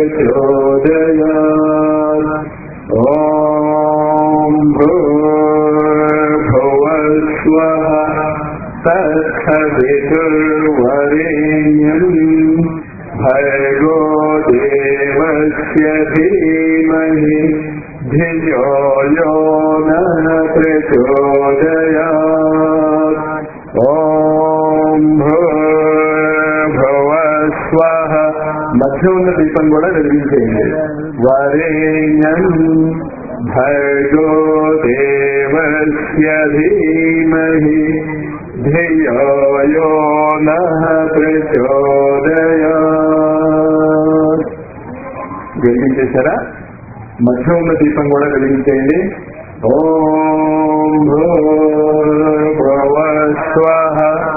ప్రచోదయాత్ ఓం భూర్భువస్వః తత్సవితుర్వరేణ్యం భర్గో దేవస్య ధీమహి ధియో యో నః ప్రచోదయాత్ ఓం భూర్భువస్వః మధ్య ఉన్న దీపం కూడా వెలిగించేయండి వరేణ్యం భర్గో దేవస్య ధీమహి ధియో యో నః ప్రచోదయాత్ వెలిగించేశారా మధ్య ఉన్న దీపం కూడా వెలిగించేయండి ఓం భూర్భువస్వః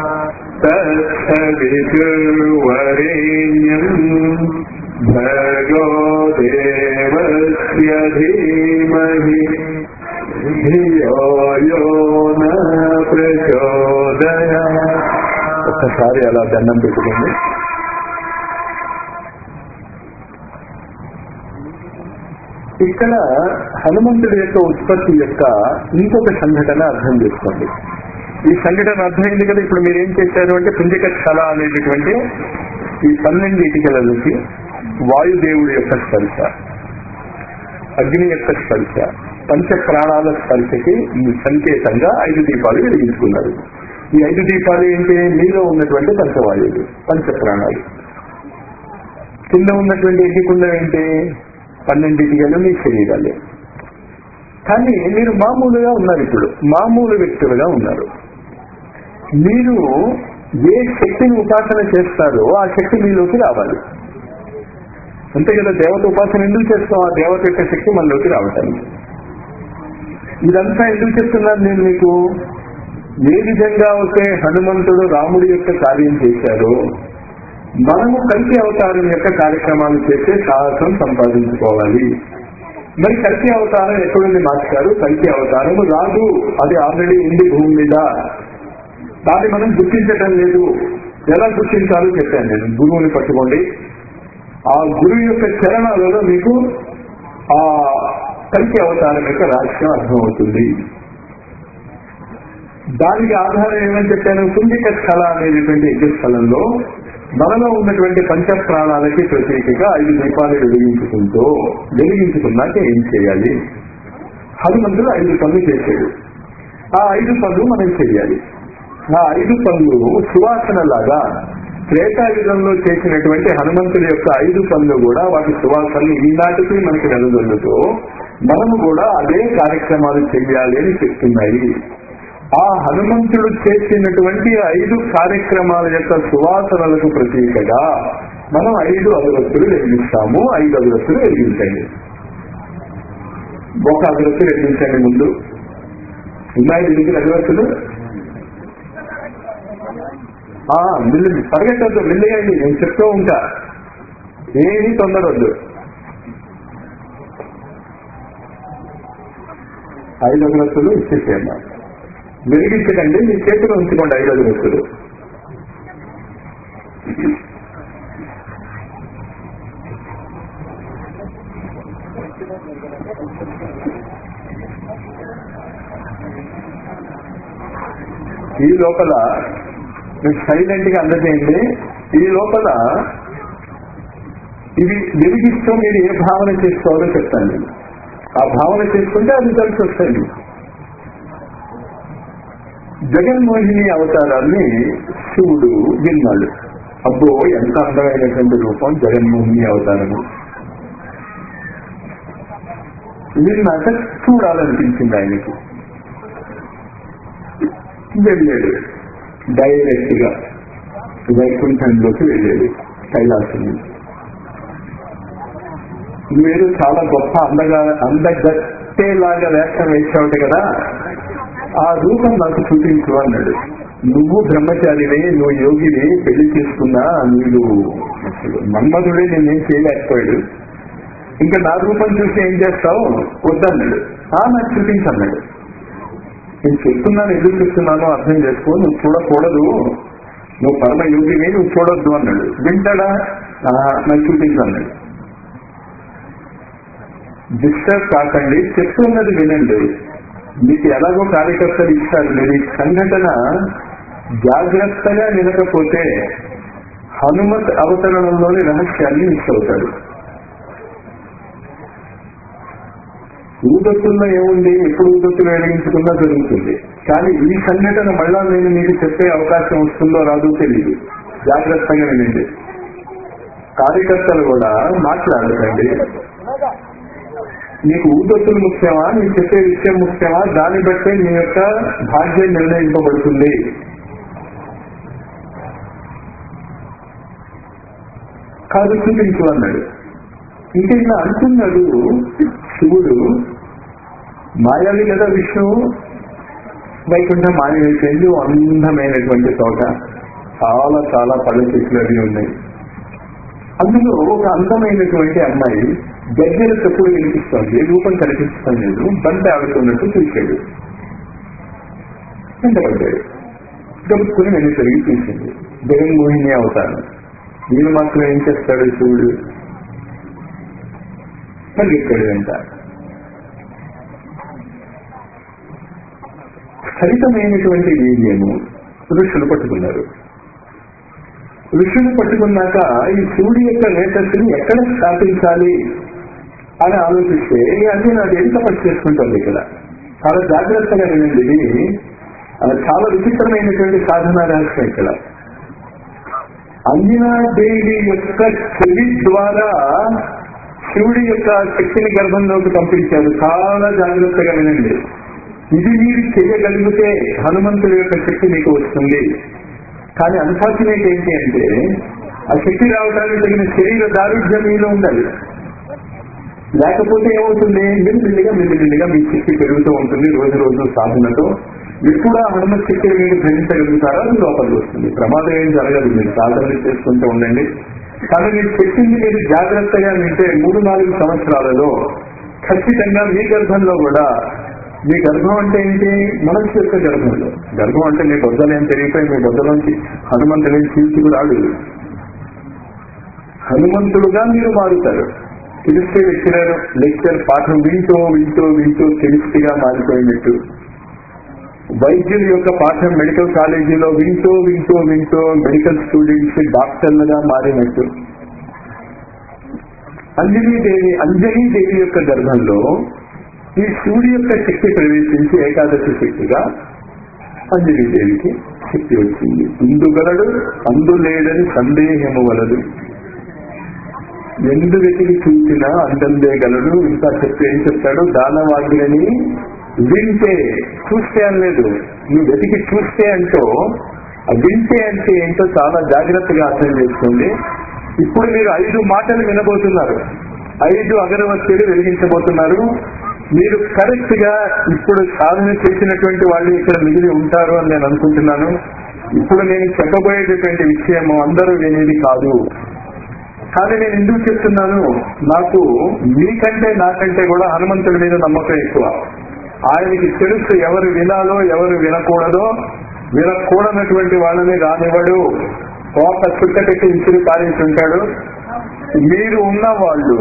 తత్సవితుర్వరేణ్యం భర్గో దేవస్య ధీమహి ధియో యో నః ప్రచోదయాత్ ఒక్కసారి అలా దండం పెట్టుకోండి ఇక్కడ హనుమంతుడి యొక్క ఉత్పత్తి యొక్క ఇంకొక సంఘటన అర్థం చేసుకోండి ఈ సంఘటన అర్థమైంది కదా ఇప్పుడు మీరు ఏం చేశారు అంటే పుంజిక స్థల అనేటటువంటి ఈ పన్నెండు ఇటుకలకి వాయుదేవుడి యొక్క స్పర్శ అగ్ని యొక్క స్పర్శ పంచ ప్రాణాల స్పర్శకి ఈ సంకేతంగా ఐదు దీపాలు వెలిగించుకున్నారు ఈ ఐదు దీపాలు ఏంటి మీలో ఉన్నటువంటి పంచవాయువులు పంచ ప్రాణాలు కింద ఉన్నటువంటి ఎగ్గికుండం ఏంటి పన్నెండింటికలు మీ శరీరాలే కానీ మీరు మామూలుగా ఉన్నారు ఇప్పుడు మామూలు వ్యక్తులుగా ఉన్నారు మీరు ఏ శక్తిని ఉపాసన చేస్తారో ఆ శక్తి మీలోకి రావాలి అంతే కదా దేవత ఉపాసన ఎందుకు చేస్తాం ఆ దేవత యొక్క శక్తి మనలోకి రావటానికి ఇదంతా ఎందుకు చెప్తున్నాను నేను మీకు ఏ విధంగా అయితే హనుమంతుడు రాముడి యొక్క కార్యం చేశారో మనము కల్కి అవతారం యొక్క కార్యక్రమాలు చేసే సాహసం సంపాదించుకోవాలి మరి కల్కి అవతారం ఎక్కడుంది మాస్టారు కల్కి అవతారం రాదు అది ఆల్రెడీ ఉంది భూమి మీద దాన్ని మనం గుర్తించటం లేదు ఎలా గుర్తించాలో చెప్పాను నేను గురువుని పట్టుకోండి ఆ గురువు యొక్క చరణాలలో మీకు ఆ కల్కి అవతారం యొక్క రహస్యం అర్థమవుతుంది దానికి ఆధారం ఏమని చెప్పాను పుంజిక స్థల అనేటువంటి యజ్ఞ స్థలంలో మనలో ఉన్నటువంటి పంచ ప్రాణాలకి ప్రత్యేకగా ఐదు దీపాలు వెలిగించుకుంటూ వెలిగించుకున్నాక ఏం చేయాలి హనుమంతుడు ఐదు పనులు చేశాడు ఆ ఐదు పనులు మనం చేయాలి ఆ ఐదు పనులు సువాసన లాగా త్రేతాయుగంలో చేసినటువంటి హనుమంతుడి యొక్క ఐదు పనులు కూడా వాటి సువాసనలు ఈనాటికి మనకి వెలుగొందుతూ మనము కూడా అదే కార్యక్రమాలు చేయాలి అని చెప్తున్నాయి ఆ హనుమంతుడు చేసినటువంటి ఐదు కార్యక్రమాల యొక్క సువాసనలకు ప్రతీకగా మనం ఐదు అగరత్తులు వెలిగిస్తాము ఐదు అగరత్తులు వెలిగించండి ఒక అగరత్తు వెలిగించండి ముందు ఉన్నాయి దీనికి అగరత్తులు మిల్లు పరిగెట్టద్దు మెల్లిగా నేను చెప్తూ ఉంటా ఏమీ తొందర వద్దు ఐదు అగరత్తులు ఇచ్చేసేయండి వెలిగించకండి మీ చేతిలో ఉంచుకోండి ఐదు అగరత్తులు ఈ లోపల మీరు సైలెంట్ గా అందజేయండి ఈ లోపల ఇది వెలిగిస్తూ మీరు ఏ భావన చేసుకోవాలో చెప్తాను నేను ఆ భావన చేసుకుంటే అది కలిసి వస్తాయి జగన్మోహిని అవతారాన్ని శివుడు విన్నాడు అబ్బో ఎంత అందమైనటువంటి రూపం జగన్మోహిని అవతారము విన్నాక చూడాలనిపించింది ఆయనకి వెళ్ళాడు డైరెక్ట్ గా వైకుంఠంలోకి వెళ్ళాడు కైలాసం మీరు చాలా గొప్ప అందగా అందగట్టేలాగా వేషం వేసావుట కదా ఆ రూపం నాకు చూపించు అన్నాడు నువ్వు బ్రహ్మచారిని నువ్వు యోగిని పెళ్లి చేసుకున్నా నీవు అసలు మన్మధుడే నేనేం చేయలేకపోయాడు ఇంకా నా రూపం చూసి ఏం చేస్తావు వద్దన్నాడు ఆ నాకు చూపించన్నాడు నేను చెప్తున్నాను ఎందుకు చెప్తున్నానో అర్థం చేసుకో నువ్వు చూడకూడదు నువ్వు పరమ యోగిని నువ్వు చూడొద్దు అన్నాడు వింటాడా నాకు చూపించన్నాడు డిస్టర్బ్ కాకండి చెప్తున్నది వినండి మీకు ఎలాగో కార్యకర్తలు ఇస్తారు మీరు ఈ సంఘటన జాగ్రత్తగా వినకపోతే హనుమత్ అవతరణంలోని రహస్యాన్ని మిస్ అవుతాడు ఊదొత్తుల్లో ఏముంది ఎప్పుడు ఊదొత్తులు వెలిగించుకున్నా జరుగుతుంది కానీ ఈ సంఘటన మళ్ళా నేను మీకు చెప్పే అవకాశం వస్తుందో రాదో తెలియదు జాగ్రత్తగా వినండి కార్యకర్తలు కూడా మాట్లాడకండి నీకు ఊదొత్తులు ముఖ్యమా నీకు చెప్పే విషయం ముఖ్యమా దాన్ని బట్టే నీ యొక్క భాగ్యం నిర్ణయింపబడుతుంది కాదు చూపించు అన్నాడు ఇంకా ఇలా అంటున్నాడు శివుడు మాయాలి కదా విష్ణువు వైకుంఠం మాయమైపోయింది అందమైనటువంటి తోట చాలా చాలా పళ్ళ చెట్లు అవి ఉన్నాయి అందులో ఒక అందమైనటువంటి అమ్మాయి గజ్జల తప్పుడు వినిపిస్తోంది రూపం కనిపిస్తాం లేదు బంట ఆడుతున్నట్టు చూశాడు వెంటబడ్డాడు గబుక్కుని నేను తిరిగి చూసింది జగన్మోహిని అవుతాను నేను మాత్రం ఏం చేస్తాడు శివుడు పరిగెత్తాడు వెంట స్థలితమైనటువంటి వీర్యము ఋషులు పట్టుకున్నారు ఋషులు పట్టుకున్నాక ఈ శివుడి యొక్క నేతస్సుని ఎక్కడ స్థాపించాలి అని ఆలోచిస్తే అది నాది ఎంత పట్టు చేసుకుంటుంది ఇక్కడ చాలా జాగ్రత్తగా వినండి ఇది చాలా విచిత్రమైనటువంటి సాధన రహస్యం ఇక్కడ అంజనాదేవి యొక్క చెవి ద్వారా శివుడి యొక్క శక్తిని గర్భంలోకి పంపించారు చాలా జాగ్రత్తగా వినండి ఇది మీరు చేయగలిగితే హనుమంతుడి యొక్క శక్తి మీకు వస్తుంది కానీ అన్ఫార్చునేట్ ఏంటి అంటే ఆ శక్తి రావడానికి తగిన శరీర దారుఢ్యం మీలో ఉండాలి లేకపోతే ఏమవుతుంది మెల్లిమెల్లిగా మెల్లిమెల్లిగా మీ శక్తి పెరుగుతూ ఉంటుంది రోజు రోజు సాధనతో ఎప్పుడు ఆ హనుమత్ శక్తిని మీరు గ్రహించగలుగుతారో అది లోపలికి వస్తుంది ప్రమాదం ఏం జరగదు మీరు సాధనలు చేసుకుంటూ ఉండండి కానీ మీరు చెప్పింది మీరు జాగ్రత్తగా వింటే మూడు నాలుగు సంవత్సరాలలో ఖచ్చితంగా మీ గర్భంలో కూడా మీ గర్భం అంటే ఏంటి మనస్సు యొక్క గర్భంలో గర్భం అంటే మీ బొద్దలు ఏం పెరిగిపోయి మీ బొద్దలోంచి హనుమంతుని చీల్చుకు రాడు హనుమంతుడుగా మీరు మారుతారు కెమిస్ట్రీ లెక్చరర్ లెక్చర్ పాఠం వింటూ వింటూ వింటూ కెమిస్ట్రీగా మారిపోయినట్టు వైద్యుల యొక్క పాఠం మెడికల్ కాలేజీలో వింటూ వింటూ వింటూ మెడికల్ స్టూడెంట్స్ డాక్టర్లుగా మారినట్టు అంజనీ దేవి అంజనీ దేవి యొక్క గర్భంలో ఈ సూర్య యొక్క శక్తి ప్రవేశించి ఏకాదశి శక్తిగా అంజనీ దేవికి శక్తి వచ్చింది ఇందుగలడు అందులేడని సందేహము వలదు ఎందు వెతికి చూసినా అందందే గలడు ఇంకా చెప్తే ఏం చెప్తాడు దానవాగ్రని వింటే చూస్తే అనలేదు నువ్వు వెతికి చూస్తే అంటూ ఆ వింటే అంటే ఏంటో చాలా జాగ్రత్తగా అర్థం చేసుకోండి ఇప్పుడు మీరు ఐదు మాటలు వినబోతున్నారు ఐదు అగరవత్తులు వెలిగించబోతున్నారు మీరు కరెక్ట్ గా ఇప్పుడు సాధన చేసినటువంటి వాళ్ళు ఇక్కడ మిగిలి ఉంటారు అని నేను అనుకుంటున్నాను ఇప్పుడు నేను చెప్పబోయేటటువంటి విషయము అందరూ వినేది కాదు కానీ నేను ఎందుకు చెప్తున్నాను నాకు మీకంటే నాకంటే కూడా హనుమంతుడి మీద నమ్మకం ఎక్కువ ఆయనకి తెలుసు ఎవరు వినాలో ఎవరు వినకూడదో వినకూడనటువంటి వాళ్ళని రానివ్వడు ఒక చుట్ట పెట్టి ఇసురు పాలించుంటాడు మీరు ఉన్న వాళ్ళు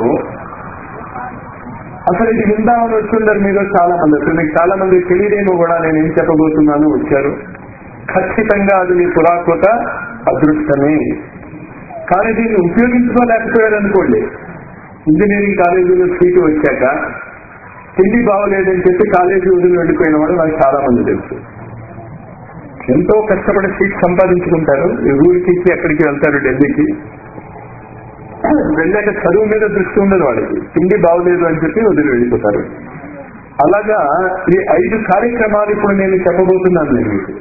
అసలు ఇది విందామని వచ్చిందరు మీరు చాలా మంది అసలు మీకు చాలా మంది తెలియదేమో కూడా నేను ఏం చెప్పబోతున్నాను వచ్చారు ఖచ్చితంగా అది మీ పురాకృత అదృష్టమే కానీ దీన్ని ఉపయోగించుకోలేకపోయారు అనుకోండి ఇంజనీరింగ్ కాలేజీలో సీటు వచ్చాక తిండి బాగోలేదని చెప్పి కాలేజీ వదిలి వెళ్ళిపోయిన వాడు నాకు చాలా మంది తెలుసు ఎంతో కష్టపడి సీట్ సంపాదించుకుంటారు ఈ ఊరికి ఇచ్చి ఎక్కడికి వెళ్తారు ఢిల్లీకి వెళ్ళాక చదువు మీద దృష్టి ఉండదు వాళ్ళకి తిండి బాగోలేదు అని చెప్పి వదిలి వెళ్ళిపోతారు అలాగా ఈ ఐదు కార్యక్రమాలు ఇప్పుడు నేను చెప్పబోతున్నాను నేను మీకు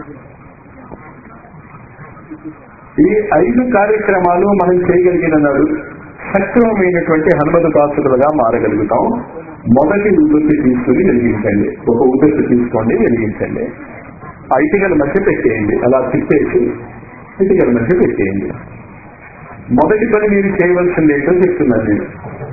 ఈ ఐదు కార్యక్రమాలు మనం చేయగలిగిన నాడు సక్రమమైనటువంటి హనుమత దాసులుగా మారగలుగుతాం మొదటి ఉదత్తి తీసుకుని వెలిగించండి ఒక ఉదత్తి తీసుకోండి వెలిగించండి ఆ ఇటుకల మధ్య పెట్టేయండి అలా తిప్పేసి ఇటుకల మధ్య పెట్టేయండి మొదటి పని మీరు చేయవలసింది ఏంటో చెప్తున్నాను నేను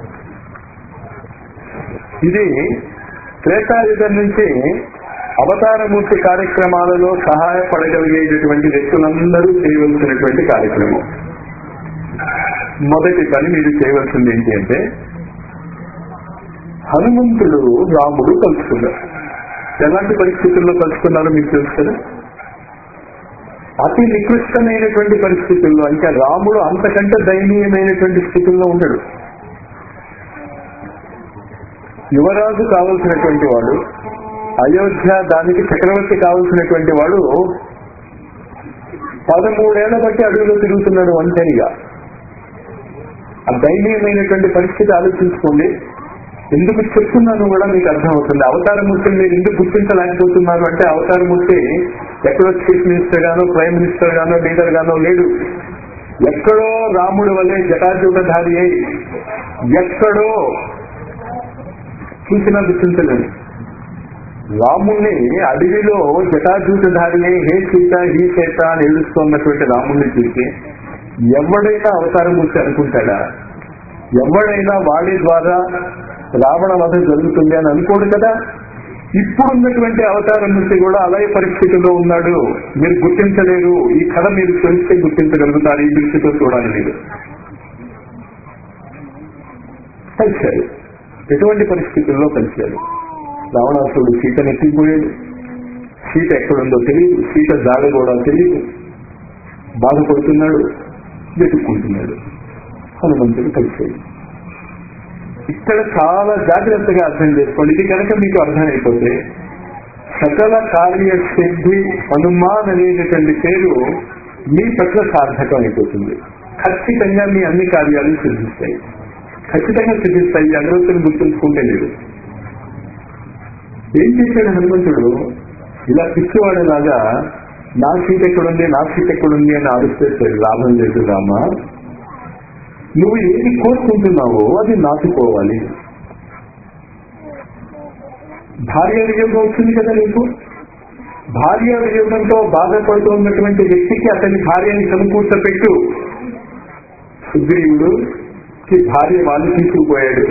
ఇది త్రేతాయుగం నుంచి అవతారమూర్తి కార్యక్రమాలలో సహాయపడగలిగేటటువంటి వ్యక్తులందరూ చేయవలసినటువంటి కార్యక్రమం మొదటి పని మీరు చేయవలసింది ఏంటి అంటే హనుమంతుడు రాముడు కలుసుకున్నారు ఎలాంటి పరిస్థితుల్లో కలుసుకున్నారో మీకు తెలుసు కదా అతి నికృష్టమైనటువంటి పరిస్థితుల్లో అంటే రాముడు అంతకంటే దయనీయమైనటువంటి స్థితుల్లో ఉండడు యువరాజు కావలసినటువంటి వాడు అయోధ్య దానికి చక్రవర్తి కావలసినటువంటి వాడు పదమూడేళ్ల బట్టి అడుగులో తిరుగుతున్నాడు ఒంటరిగా ఆ దయనీయమైనటువంటి పరిస్థితి ఆలోచించుకోండి ఎందుకు చెప్తున్నాను కూడా మీకు అర్థమవుతుంది అవతారమూర్తిని మీరు ఎందుకు గుర్తించలేకపోతున్నారు అంటే అవతారమూర్తి ఎక్కడో చీఫ్ మినిస్టర్ గానో ప్రైమ్ మినిస్టర్ గానో లీడర్ గానో లేడు ఎక్కడో రాముడు వల్లే జటాజూటధారి అయి ఎక్కడో చూసినా గుర్తించలేదు రాముణ్ణి అడవిలో జటాజూటధారి అయి హే సీత హీ సీత అని ఏడుస్తున్నటువంటి రాముణ్ణి చూసి ఎవడైనా అవతారమూర్తి అనుకుంటాడా ఎవడైనా వాడి ద్వారా రావణ వధ జరుగుతుంది అని అనుకోడు కదా ఇప్పుడున్నటువంటి అవతారం నుంచి కూడా అలాగే పరిస్థితిలో ఉన్నాడు మీరు గుర్తించలేరు ఈ కథ మీరు తెలిస్తే గుర్తించగలుగుతారు ఈ దృష్టితో చూడాలి మీరు కలిశారు ఎటువంటి పరిస్థితుల్లో కలిశారు రావణాసుడు సీతను ఎత్తిపోయాడు సీత ఎక్కడుందో తెలియదు సీత జాడ కూడా తెలియదు బాధపడుతున్నాడు వెతుక్కుంటున్నాడు హనుమంతుడు కలిశాడు ఇక్కడ చాలా జాగ్రత్తగా అర్థం చేసుకోండి ఇది కనుక మీకు అర్థమైపోతే సకల కార్య సిద్ధి హనుమాన్ అనేటటువంటి పేరు మీ పట్ల సార్థకం అయిపోతుంది ఖచ్చితంగా మీ అన్ని కార్యాలు సిద్ధిస్తాయి ఖచ్చితంగా సిద్ధిస్తాయి జాగ్రత్తను గుర్తుంచుకుంటే మీరు ఏం చేశాడు హనుమంతుడు ఇలా పిచ్చివాడేలాగా నా సీట్ ఎక్కడుంది నా సీట్ ఎక్కడుంది అని ఆలోచిస్తే లాభం లేదు రామా నువ్వు ఏది కోరుకుంటున్నావో అది నాటుకోవాలి భార్య వియోగం వచ్చింది కదా నీకు భార్య వియోగంతో బాధపడుతూ ఉన్నటువంటి వ్యక్తికి అతని భార్యని సమకూర్చపెట్టు సుగ్రీవుడు కి భార్య వాళ్ళు తీసుకుపోయాడు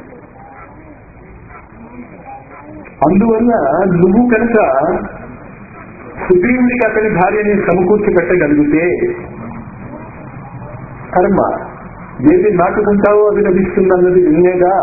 అందువల్ల నువ్వు కనుక సుగ్రీవుడికి అతని భార్యని సమకూర్చి పెట్టగలిగితే కర్మ ఏది నాటుకుంటావో అది లభిస్తుందన్నది వినేగా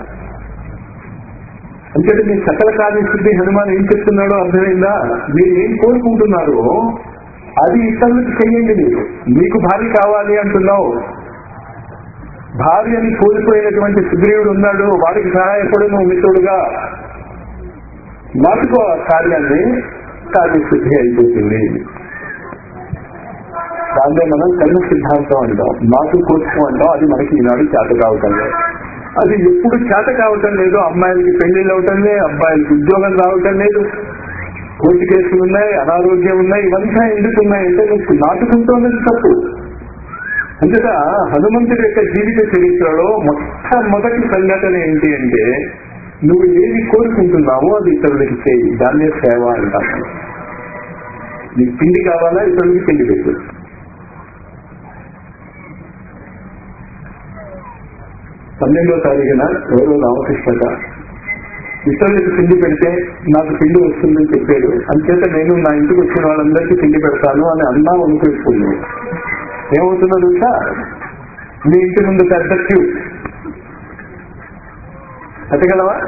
అంటే మీ సకల కార్యశుద్ధి హనుమాన్ ఏం చెప్తున్నాడో అర్థమైందా మీరు ఏం కోరుకుంటున్నారో అది ఇతరులకు చెయ్యండి మీరు మీకు భార్య కావాలి అంటున్నావు భార్యని కోల్పోయినటువంటి సుగ్రీవుడు ఉన్నాడు వాడికి సహాయపడు నువ్వు మిత్రుడుగా నాటుకో ఆ కార్యాన్ని కార్యశుద్ధి అయిపోతుంది దాన్నే మనం కర్మ సిద్ధాంతం అంటాం నాకు కోసం అంటాం అది మనకి ఈనాడు చేత కావటం లేదు అది ఎప్పుడు చేత కావటం లేదు అమ్మాయిలకి పెళ్లిళ్ళు అవటం లేదు అబ్బాయిలకి ఉద్యోగం రావటం లేదు కోర్టు కేసులు ఉన్నాయి అనారోగ్యం ఉన్నాయి ఇవంతా ఎందుకు ఉన్నాయి అంటే నువ్వు నాటుకుంటున్నది తప్పు అంతేగా హనుమంతుడి యొక్క జీవిత చరిత్రలో మొట్టమొదటి సంఘటన ఏంటి అంటే నువ్వు ఏది కోరుకుంటున్నావో అది ఇతరులకి చేయి దాన్నే సేవ అంటాం నీకు పిండి కావాలా ఇతరులకి పిండి పెట్టు పన్నెండో తారీఖున ఎవరో రామకృష్ణట ఇతరులకు పిండి పెడితే నాకు పిండి వస్తుందని చెప్పాడు అంచేత నేను నా ఇంటికి వచ్చిన వాళ్ళందరికీ పిండి పెడతాను అని అన్నా అనుకుంటుంది ఏమవుతుందో తెలుసా మీ ఇంటి ముందు పెద్ద క్యూ పెట్టగలవా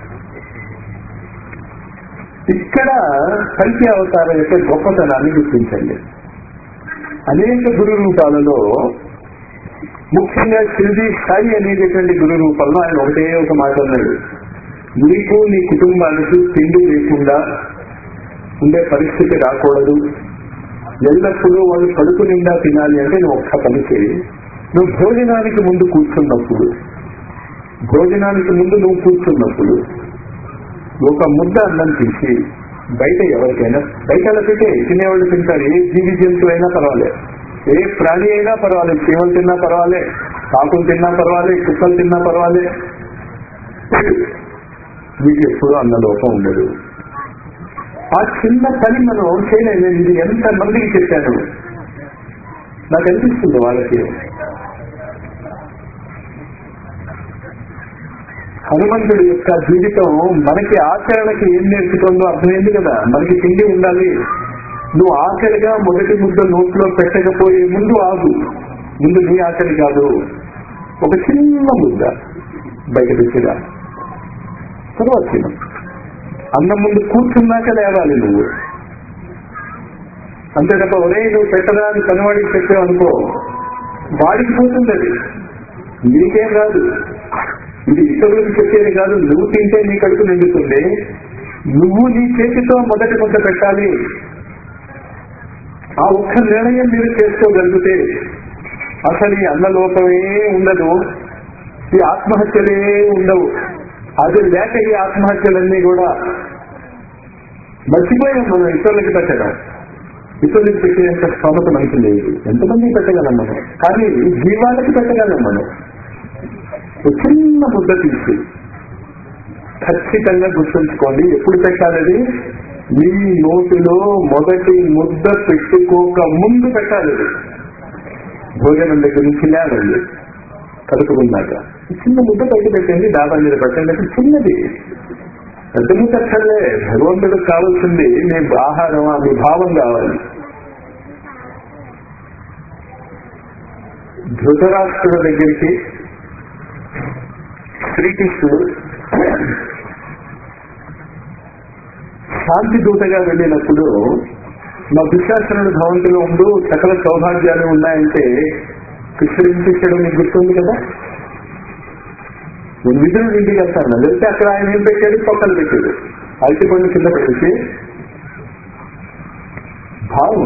ఇక్కడ కల్కి అవతారం యొక్క గొప్పతనాన్ని గుర్తించండి అనేక గురు రూపాలలో ముఖ్యంగా షిరిడి సాయి అనేటటువంటి గురు రూపంలో ఆయన ఒకటే ఒక మాట అన్నాడు నీకు నీ కుటుంబానికి తిండి లేకుండా ఉండే పరిస్థితి రాకూడదు ఎల్లప్పుడూ వాళ్ళు కడుపు నిండా తినాలి అంటే నువ్వు ఒక్క పని చేయి నువ్వు భోజనానికి ముందు కూర్చున్నప్పుడు భోజనానికి ముందు నువ్వు కూర్చున్నప్పుడు ఒక ముద్ద అన్నం తీసి బయట ఎవరికైనా బయట అలా పెట్టే తినేవాళ్ళు తింటారు ఏ జీవి జంతువు అయినా పర్వాలేదు ఏ ప్రాణి అయినా పర్వాలేదు చీమలు తిన్నా పర్వాలే కాకులు తిన్నా పర్వాలే కుక్కలు తిన్నా పర్వాలే మీకు ఎప్పుడు అన్న లోపం ఉండదు ఆ చిన్న పని మనం చేయలేదు నేను ఇది ఎంత మందికి చెప్పాను నాకు అనిపిస్తుంది వాళ్ళకి హనుమంతుడి యొక్క జీవితం మనకి ఆచరణకి ఏం నేర్పుతుందో అర్థమైంది కదా మనకి తిండి ఉండాలి నువ్వు ఆకలిగా మొదటి ముద్ద నోట్లో పెట్టకపోయే ముందు ఆగు ముందు నీ ఆకలి కాదు ఒక చిన్న ముద్ద బయట పెట్టిరా తర్వాత తిను అన్నం ముందు కూర్చున్నాక లేవాలి నువ్వు అంతే తప్ప ఒరే నువ్వు పెట్టదా అని కనవాడికి పెట్టావు అనుకో వాడికి పోతుంది అది నీకేం రాదు ఇది ఇతరులకు చెప్పేది కాదు నువ్వు తింటే నీ కడుపు నిండుతుంది నువ్వు నీ చేతితో మొదటి ముద్ద పెట్టాలి ఆ ఒక్క నిర్ణయం మీరు చేసుకోగలిగితే అసలు ఈ అన్నలోపమే ఉండదు ఈ ఆత్మహత్యలే ఉండవు అది లేక ఈ ఆత్మహత్యలన్నీ కూడా మర్చిపోయాం మనం ఇతరులకి పెట్టడం ఇతరులకి పెట్టేంత స్తోమత మనకి లేదు ఎంతమంది పెట్టగలం మనం కానీ జీవాలకి పెట్టగలం మనం ఒక చిన్న ముద్ద తీసి ఖచ్చితంగా గుర్తుంచుకోండి ఎప్పుడు పెట్టాలది మీ నోటిలో మొదటి ముద్ద పెట్టుకోక ముందు పెట్టాలి అది. భోజనం దగ్గర నుంచి లేవండి కలుపుకున్నాక చిన్న ముద్ద బయట పెట్టండి డాబా మీద పెట్టండి అంటే చిన్నది పెద్ద ముద్ద అక్కర్లే భగవంతుడికి కావాల్సింది మీ ఆహారం మీ భావం కావాలి ధృతరాష్ట్రుడి దగ్గరికి శ్రీకృష్ణుడు శాంతి దూతగా వెళ్ళినప్పుడు మా దుశ్శాసనుడు భవంతిలో ఉండు సకల సౌభాగ్యాలు ఉన్నాయంటే కృష్ణుడు ఏం చేశాడు మీకు గుర్తుంది కదా నేను విధులు ఇంటికి వెళ్తాను వెళ్తే అక్కడ ఆయన ఏం పెట్టాడు పక్కన పెట్టాడు అరటి పండు కింద పెట్టేసి భావం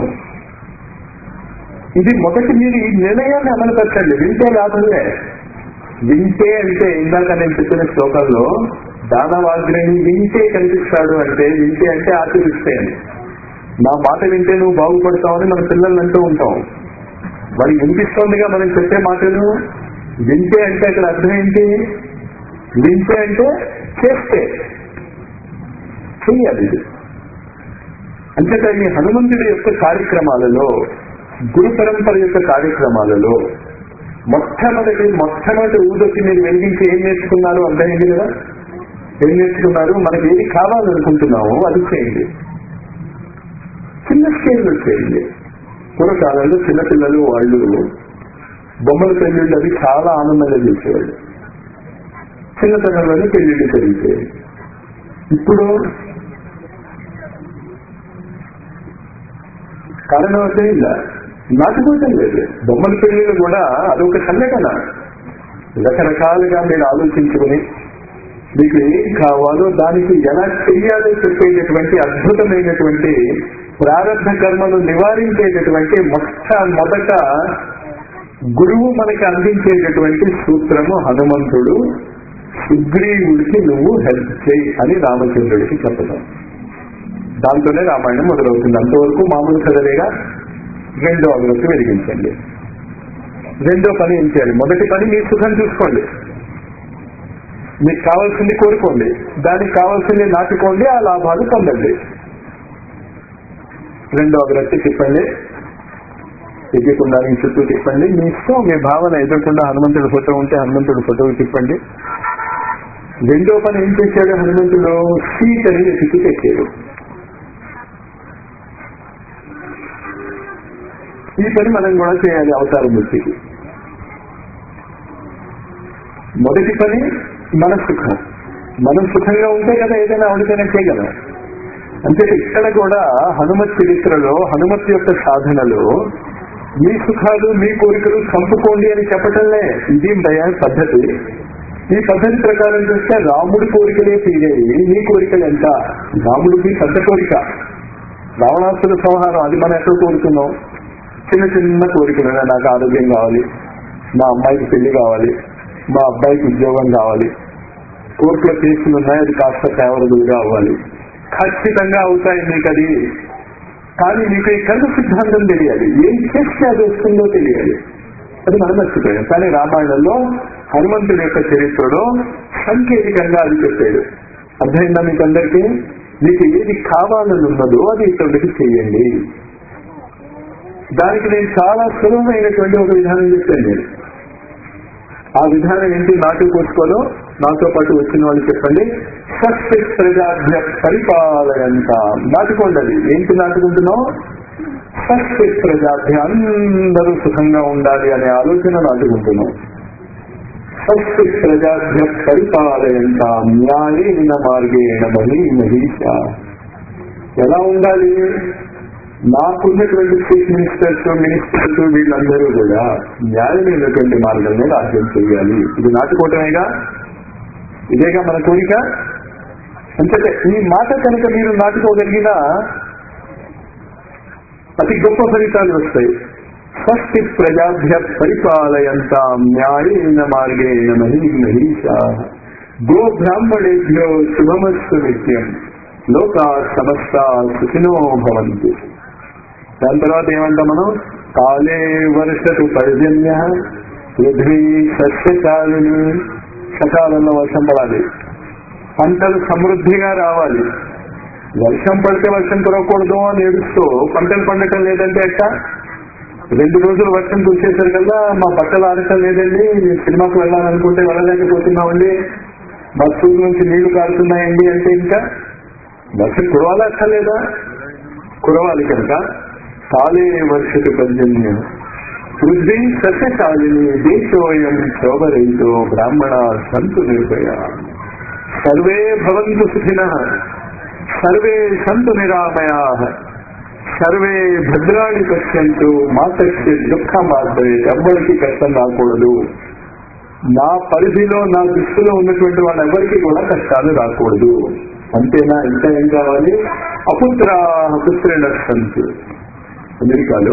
ఇది మొదటి మీరు ఈ నిర్ణయాన్ని అమలు పెట్టండి వింటే లాభమే వింటే అంటే ఇందాక నేను చెప్పిన శ్లోకంలో దానవాగ్రని వింటే కనిపిస్తాడు అంటే వింటే అంటే ఆచరిస్తే అని నా మాట వింటే నువ్వు బాగుపడతావని మన పిల్లల్ని అంటూ ఉంటాం వాడికి వినిపిస్తోందిగా మనం చెప్పే మాటలు వింటే అంటే అక్కడ అర్థం ఏంటి వింటే అంటే చేస్తే చెయ్యాలి ఇది అంచేత ఈ హనుమంతుడి యొక్క కార్యక్రమాలలో గురు పరంపర యొక్క కార్యక్రమాలలో మొట్టమొదటి మొట్టమొదటి ఊదొచ్చి మీరు వెలిగించి ఏం నేర్చుకున్నారు అర్థమైంది కదా ఏం నేర్చుకున్నారు మనకి ఏది కావాలనుకుంటున్నామో అది చేయండి చిన్న స్కేల్లో చేయండి పూర్వకాలంలో చిన్నపిల్లలు వాళ్ళు బొమ్మల పెళ్లిళ్ళు అవి చాలా ఆనందంగా చేసేవాళ్ళు చిన్నతనంలోనే పెళ్లిళ్ళు జరిగితే ఇప్పుడు కారణం అంటే ఇలా నాటుకోవటం లేదు బొమ్మల పెళ్లిళ్ళు కూడా అదొక సంఘటన రకరకాలుగా మీరు ఆలోచించుకుని మీకు ఏం కావాలో దానికి ఎలా చెయ్యాలో చెప్పేటటువంటి అద్భుతమైనటువంటి ప్రారంభ కర్మను నివారించేటటువంటి మొట్టమొదట గురువు మనకి అందించేటటువంటి సూత్రము హనుమంతుడు సుగ్రీవుడికి నువ్వు హెల్ప్ చేయి అని రామచంద్రుడికి చెప్పడం దాంతోనే రామాయణం మొదలవుతుంది అంతవరకు మామూలు కథలేగా రెండో అగ్రతి వెలిగించండి రెండో పని ఏం చేయాలి మొదటి పని మీ సుఖం చూసుకోండి మీకు కావాల్సింది కోరుకోండి దానికి కావాల్సింది నాటుకోండి ఆ లాభాలు పొందండి రెండో అగ్రతి తిప్పండి ఎగ్గకుండా చుట్టూ తిప్పండి మీ ఇష్టం మీ భావన ఎదురకుండా హనుమంతుడి ఫోటో ఉంటే హనుమంతుడి ఫోటో తిప్పండి రెండో పని ఏం చేశాడు హనుమంతుడు సీతని వెతికి తెచ్చాడు ఈ పని మనం కూడా చేయాలి అవతార మూర్తికి మొదటి పని మన సుఖం మనం సుఖంగా ఉంటే కదా ఏదైనా ఎవరికైనా చేయగలం అంటే ఇక్కడ కూడా హనుమత్ చరిత్రలో హనుమత్ యొక్క సాధనలో మీ సుఖాలు మీ కోరికలు చంపుకోండి అని చెప్పటంలే ఇది దయా పద్ధతి ఈ పద్ధతి ప్రకారం చూస్తే రాముడి కోరికలే తీరేవి నీ కోరికలు ఎంత రాముడికి పెద్ద కోరిక రావణాసుల సంహారం అది మనం ఎక్కడ కోరుకున్నాం చిన్న చిన్న కోరికలు నాకు ఆరోగ్యం కావాలి మా అమ్మాయికి పెళ్లి కావాలి మా అబ్బాయికి ఉద్యోగం కావాలి కోర్టులో కేసులు ఉన్నాయి అది కాస్త ఫేవరబుల్ గా అవ్వాలి ఖచ్చితంగా అవుతాయి మీకు అది కానీ మీకు ఈ కర్మ సిద్ధాంతం తెలియాలి ఏం చేస్తే అది వస్తుందో తెలియాలి అది మనం మర్చిపోయాం కానీ రామాయణంలో హనుమంతుడి యొక్క చరిత్రలో సాంకేతికంగా అది చెప్పాడు అర్థమైందా మీకు అందరికీ మీకు ఏది కావాలని ఉన్నదో అది ఇతరుడికి చేయండి దానికి నేను చాలా సులభమైనటువంటి ఒక విధానం చెప్పాను నేను ఆ విధానం ఏంటి నాటు కోసుకోలో నాతో పాటు వచ్చిన వాళ్ళు చెప్పండి సస్య ప్రజాభ్య పరిపాలయంత నాటుకోండి అది ఏంటి నాటుకుంటున్నావు సస్య ప్రజాభ్య అందరూ సుఖంగా ఉండాలి అనే ఆలోచన నాటుకుంటున్నాం సస్య ప్రజాభ్య పరిపాలయంత న్యాయేన మార్గేణ మహీ మహీష ఎలా ఉండాలి నాకున్నటువంటి చీఫ్ మినిస్టర్స్ మినిస్టర్స్ వీళ్ళందరూ కూడా న్యాయమైనటువంటి మార్గంలో రాజ్యం చేయాలి ఇది నాటుకోవటమేగా ఇదేగా మన కోరిక అంటే ఈ మాట కనుక మీరు నాటుకోగలిగినా అతి గొప్ప ఫలితాలు వస్తాయి స్వస్తి ప్రజాభ్య పరిపాలయంత న్యాయేన మార్గేణ మహీ మహీష గో బ్రాహ్మణేభ్యో శుభమస్తు నిత్యం లోకా సమస్త సుఖినో భవంతు దాని తర్వాత ఏమంటాం మనం కాలే వర్షటు పర్జన్య పృథ్వీ సస్యకాలిని సకాలంలో వర్షం పడాలి పంటలు సమృద్ధిగా రావాలి వర్షం పడితే వర్షం కురవకూడదు అని ఏడుస్తూ పంటలు పండటం లేదంటే ఎట్ట రెండు రోజులు వర్షం కురిసేసారు కదా మా బట్టలు ఆడటం లేదండి నేను సినిమాకు వెళ్ళాలనుకుంటే వెళ్ళలేకపోతున్నామండి మా స్కూల్ నుంచి నీళ్లు కారుతున్నాయండి అంటే ఇంకా వర్షం కురవాలా అక్కర్లేదా కురవాలి కనుక కాలే వర్షకు పర్జన్యం పృథ్వీ సస్యశాలిని దేశోయం శోభరహితో బ్రాహ్మణ సంతు నిర్భయ సర్వే భవంతు సుఖిన సర్వే సంతు నిరామయా సర్వే భద్రాన్ని పశ్యంతు మాతకి దుఃఖం మాత్రమే ఎవ్వరికి కష్టం రాకూడదు నా పరిధిలో నా దృష్టిలో ఉన్నటువంటి వాళ్ళ ఎవరికి కూడా కష్టాలు రాకూడదు అంతేనా ఇంకా ఏం కావాలి అపుత్ర పుత్రుల సంతు అమెరికాలో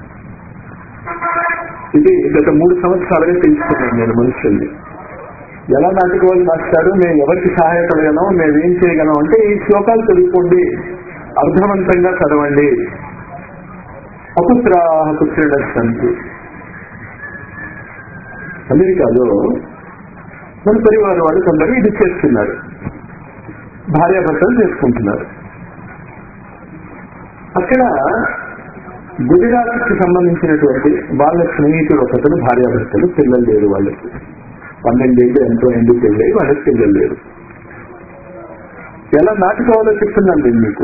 ఇది గత మూడు సంవత్సరాలుగా తెలుసుకున్నాను నేను మనుషుల్ని ఎలా నాటుకోవాలి మాస్టారు మేము ఎవరికి సహాయపడగలం మేము ఏం చేయగలం అంటే ఈ శ్లోకాలు చదువుకోండి అర్థవంతంగా చదవండి అపుత్రా పుత్రుడ సంతి అమెరికాలో మన పరివారం వాళ్ళు కొందరు ఇది చేస్తున్నారు భార్యాభర్తలు చేసుకుంటున్నారు అక్కడ గుజరాత్ కి సంబంధించినటువంటి వాళ్ళ స్నేహితుడు ఒకతను భార్యాభర్తలు పిల్లలు లేరు వాళ్ళకి పన్నెండేళ్ళు ఎంతో ఎండు పెళ్ళి వాళ్ళకి పిల్లలు లేరు ఎలా నాటుకోవాలో చెప్తున్నాను నేను మీకు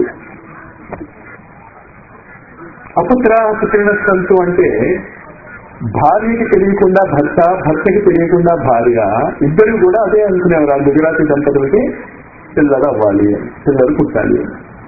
అపుత్ర పుత్రిన సంతు అంటే భార్యకి తెలియకుండా భర్త భర్తకి తెలియకుండా భార్య ఇద్దరు కూడా అదే అనుకునేవారు ఆ గుజరాతీ దంపతులకి పిల్లలు అవ్వాలి పిల్లలు పుట్టాలి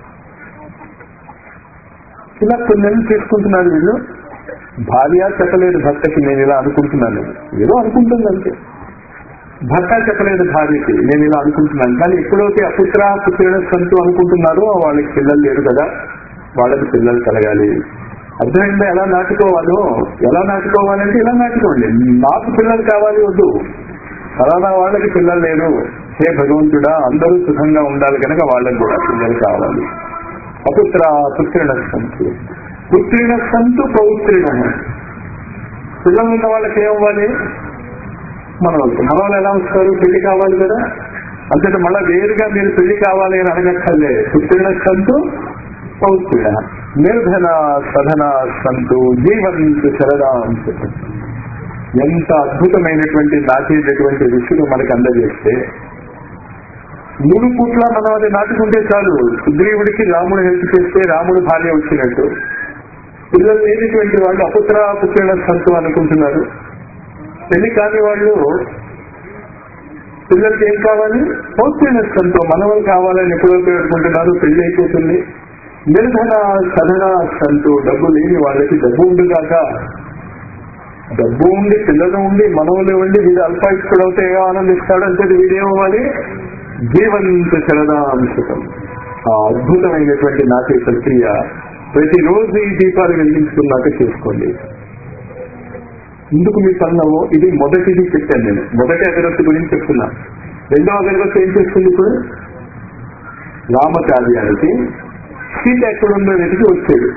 ఇలా కొన్ని నెలలు చేసుకుంటున్నారు వీళ్ళు భార్య చెప్పలేదు భర్తకి నేను ఇలా అనుకుంటున్నాను ఏదో అనుకుంటుంది అంతే భర్త చెప్పలేదు భార్యకి నేను ఇలా అనుకుంటున్నాను కానీ ఎప్పుడైతే అపుత్ర పుత్రుల సంతు అనుకుంటున్నారో వాళ్ళకి పిల్లలు లేరు కదా వాళ్ళకి పిల్లలు కలగాలి అర్థమైందా ఎలా నాటుకోవాలో ఎలా నాటుకోవాలంటే ఇలా నాటుకోండి నాకు పిల్లలు కావాలి వద్దు ఫలానా వాళ్ళకి పిల్లలు లేరు హే భగవంతుడా అందరూ సుఖంగా ఉండాలి కనుక వాళ్ళకి కూడా పిల్లలు కావాలి అపుత్ర పుత్రిణ సంతు పుత్రిణ సంతు పౌత్రిణ పిల్లలు ఉన్న వాళ్ళకి ఏమవ్వాలి మనవాళ్ళు మనవాళ్ళు ఎలా వస్తారు పెళ్లి కావాలి కదా అంతేత మళ్ళా వేరుగా మీరు పెళ్లి కావాలి అని అడగక్కర్లే పుత్రిణ సంతు పౌత్రిణ నిర్ధన సధన సంతు జీవంతు శరదాంతు ఎంత అద్భుతమైనటువంటి నాటేటటువంటి ఋషులు మనకు అందజేస్తే మూడు పూట్ల మనం అది నాటుకుంటే చాలు సుగ్రీవుడికి రాముడు హెల్ప్ చేస్తే రాముడు భార్య వచ్చినట్టు పిల్లలు లేనిటువంటి వాళ్ళు అపుత్ర పుత్రుల సంతు అనుకుంటున్నారు పెళ్లి కాని వాళ్ళు పిల్లలకి ఏం కావాలి పౌత్రిన సంతు మనవలు కావాలని ఎప్పుడో పేర్కొంటున్నారు పెళ్లి అయిపోతుంది నిర్ధన సధన సంతు డబ్బు లేని వాళ్ళకి డబ్బు ఉండుగాక డబ్బు ఉండి పిల్లలు ఉండి మనవులు ఉండి వీడు అల్పాయుష్కుడు అవుతే ఏమో ఆనందిస్తాడు అంటే వీడేమవ్వాలి జీవంత శరదాంశతం ఆ అద్భుతమైనటువంటి నాట్య ప్రక్రియ ప్రతిరోజు ఈ దీపాలు వెలిగించుకున్నాక చేసుకోండి ఇందుకు మీ పనులవో ఇది మొదటిది చెప్పాను నేను మొదటి అగరత్తి గురించి చెప్తున్నా రెండో అగరత్తి ఏం చేస్తుంది ఇప్పుడు రామకార్యానికి సీత ఎక్కడుందో వెతికి వచ్చాడు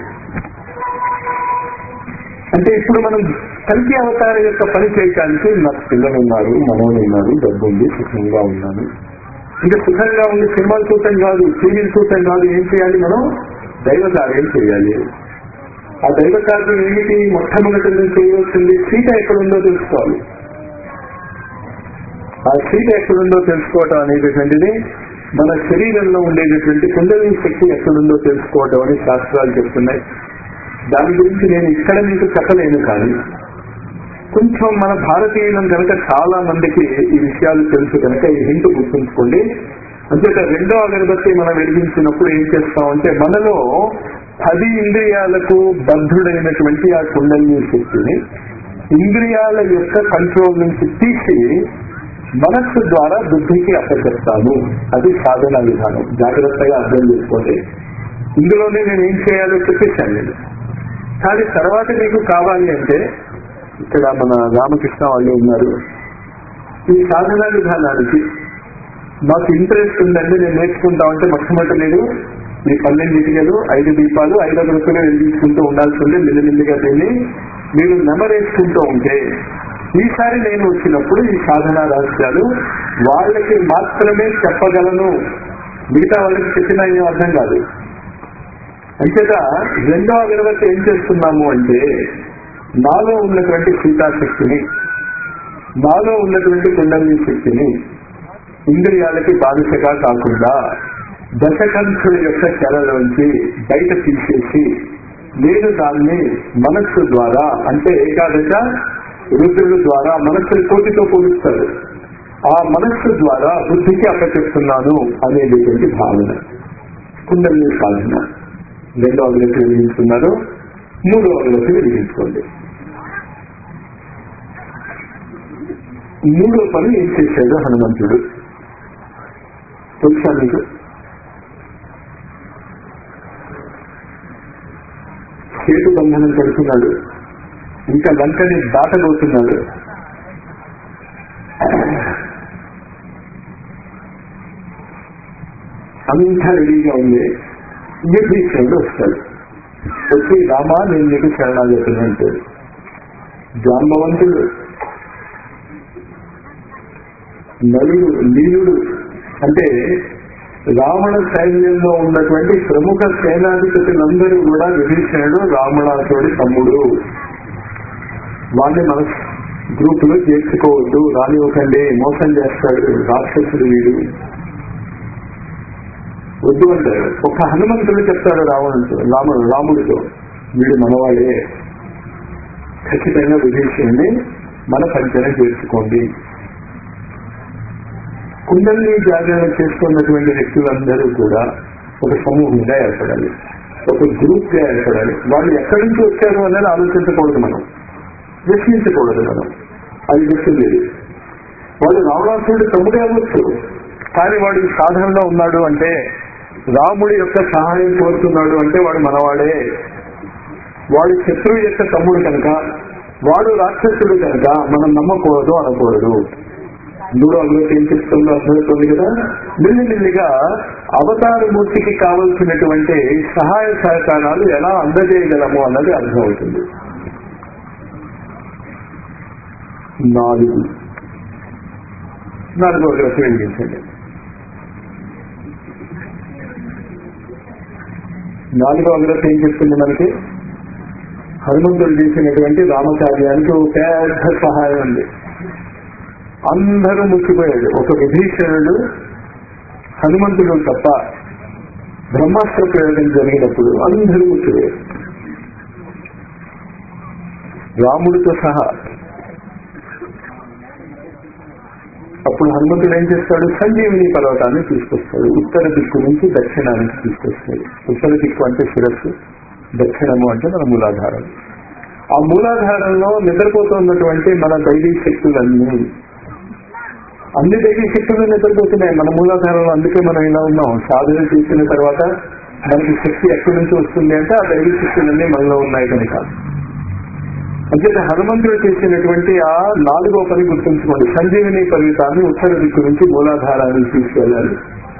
అంటే ఇప్పుడు మనం కలికి అవతార యొక్క పని చేయటానికి నాకు పిల్లలు ఉన్నారు మనవలు ఉన్నారు డబ్బు ఉంది సుఖంగా ఉన్నాను ఇంకా సుఖంగా ఉండి సినిమాలు చూడటం కాదు టీవీలు చూడటం కాదు ఏం చేయాలి మనం దైవ కార్యం చేయాలి ఆ దైవ కార్యం ఏమిటి మొట్టమొదటి నేను చేయవలసింది సీత ఎక్కడుందో తెలుసుకోవాలి ఆ సీత ఎక్కడుందో తెలుసుకోవటం అనేటటువంటిది మన శరీరంలో ఉండేటటువంటి కుండలిని శక్తి ఎక్కడుందో తెలుసుకోవటం అని శాస్త్రాలు చెప్తున్నాయి దాని గురించి నేను ఇక్కడ మీకు చెప్పలేను కానీ కొంచెం మన భారతీయులం కనుక చాలా మందికి ఈ విషయాలు తెలుసు కనుక ఈ హింట్ గుర్తుంచుకోండి అంతేత రెండో అగరబత్తి మనం వెలిగించినప్పుడు ఏం చేస్తామంటే మనలో పది ఇంద్రియాలకు బద్ధుడైనటువంటి ఆ కుండలిని శక్తిని ఇంద్రియాల యొక్క కంట్రోల్ నుంచి తీసి మనస్సు ద్వారా బుద్ధికి అప్పచెప్తాను అది సాధన విధానం జాగ్రత్తగా అర్థం చేసుకోండి ఇందులోనే నేను ఏం చేయాలో చెప్పేశాను నేను కానీ తర్వాత మీకు కావాలి అంటే ఇక్కడ మన రామకృష్ణ వాళ్ళు ఉన్నారు ఈ సాధన విధానానికి నాకు ఇంట్రెస్ట్ ఉందండి నేను నేర్చుకుంటా ఉంటే మొట్టమొదటి మీరు ఈ పన్నెండు ఇటుకలు ఐదు దీపాలు ఐదు అగరత్తులు వెలిగించుకుంటూ ఉండాల్సి ఉంది మెల్లిమెల్లిగా దీన్ని మీరు నెమరేసుకుంటూ ఉంటే ఈసారి నేను వచ్చినప్పుడు ఈ సాధనా రహస్యాలు వాళ్ళకి మాత్రమే చెప్పగలను మిగతా వాళ్ళకి చెప్పినా ఏం అర్థం కాదు అంచేత రెండో అగరబత్తి ఏం చేస్తున్నాము అంటే నాలో ఉన్నటువంటి సీతాశక్తిని నాలో ఉన్నటువంటి కుండలి శక్తిని ఇంద్రియాలకి బాధిసగా కాకుండా దశకంఠుల యొక్క చెరలోంచి బయట తీసేసి నేను దాన్ని మనస్సు ద్వారా అంటే ఏకాదశ రుద్రుల ద్వారా మనస్సుని కోటితో పోలుస్తారు ఆ మనస్సు ద్వారా బుద్ధికి అప్పచెప్తున్నాను అనేటువంటి భావన కుండలి సాధన రెండో అభివృద్ధి వెలిగించుకున్నారు మూడో అభివృద్ధి వెలిగించుకోండి మూడో పని ఏం చేశాడు హనుమంతుడు తెలుసా మీకు సేతు బంధనం కడుతున్నాడు ఇంకా లంకని దాటబోతున్నాడు అంతా రెడీగా ఉంది విభీషణుడు వస్తాడు వచ్చి రామా నేను నీకు శరణాగతి అంటాడు జాంబవంతుడు నలుడు నీలుడు అంటే రావణ సైన్యంలో ఉన్నటువంటి ప్రముఖ సేనాధిపతులందరూ కూడా విభీషణుడు రావణాసుడి తమ్ముడు వాడిని మన గ్రూప్ లో చేర్చుకోవద్దు రానివ్వకండి మోసం చేస్తాడు రాక్షసుడు వీడు వద్దు అంటాడు ఒక హనుమంతుడు చెప్తాడు రావణుడితో రాముడు రాముడితో వీడు మనవాడే ఖచ్చితంగా విభీషణుని మన పంచన చేర్చుకోండి కుండల్ని జాగరణ చేస్తున్నటువంటి వ్యక్తులందరూ కూడా ఒక సమూహంగా ఏర్పడాలి ఒక గ్రూప్ గా ఏర్పడాలి వాళ్ళు ఎక్కడి నుంచి వచ్చారు అనేది ఆలోచించకూడదు మనం ప్రశ్నించకూడదు మనం అది చెప్తుంది వాడు రావణాసురుడు తమ్ముడే అవ్వచ్చు కానీ వాడు ఈ సాధనలో ఉన్నాడు అంటే రాముడి యొక్క సహాయం కోరుతున్నాడు అంటే వాడు మనవాడే వాడు శత్రువు యొక్క తమ్ముడు కనుక వాడు రాక్షసుడు కనుక మనం నమ్మకూడదు అనకూడదు మూడో అభివృద్ధి ఏం చెప్తుందో అర్థమవుతుంది కదా మెల్లిమెల్లిగా అవతార మూర్తికి కావలసినటువంటి సహాయ సహకారాలు ఎలా అందజేయగలము అన్నది అర్థమవుతుంది నాలుగు నాలుగో గ్రహ వెలిగించండి నాలుగో గ్రహ ఏం చెప్తుంది మనకి హనుమంతుడు చేసినటువంటి రామకార్యానికి ఒక పెద్ద సహాయం ఉంది అందరూ ముచ్చిపోయాడు ఒక విభీషణుడు హనుమంతుడు తప్ప బ్రహ్మాస్త్ర ప్రయోగం జరిగినప్పుడు అందరూ ముచ్చిపోయారు రాముడితో సహా అప్పుడు హనుమంతుడు ఏం చేస్తాడు సంజీవిని పర్వతాన్ని తీసుకొస్తాడు ఉత్తర దిక్కు నుంచి దక్షిణానికి తీసుకొస్తాడు ఉత్తర దిక్కు అంటే శిరస్సు దక్షిణము అంటే మన మూలాధారం ఆ మూలాధారంలో నిద్రపోతున్నటువంటి మన దైవీ శక్తులన్నీ అన్ని దైవీ శక్తులు నిద్రపోతున్నాయి మన మూలాధారంలో అందుకే మనం ఇలా ఉన్నాం సాధన చేసిన తర్వాత మనకి శక్తి ఎక్కడి నుంచి వస్తుంది అంటే ఆ దైవీ శక్తులన్నీ మనలో ఉన్నాయి కనుక అంటే హనుమంతుడు చేసినటువంటి ఆ నాలుగో పని గుర్తుంచుకోండి సంజీవిని పర్వతాన్ని ఉత్తర దిక్కు నుంచి మూలాధారాన్ని తీసుకెళ్ళాలి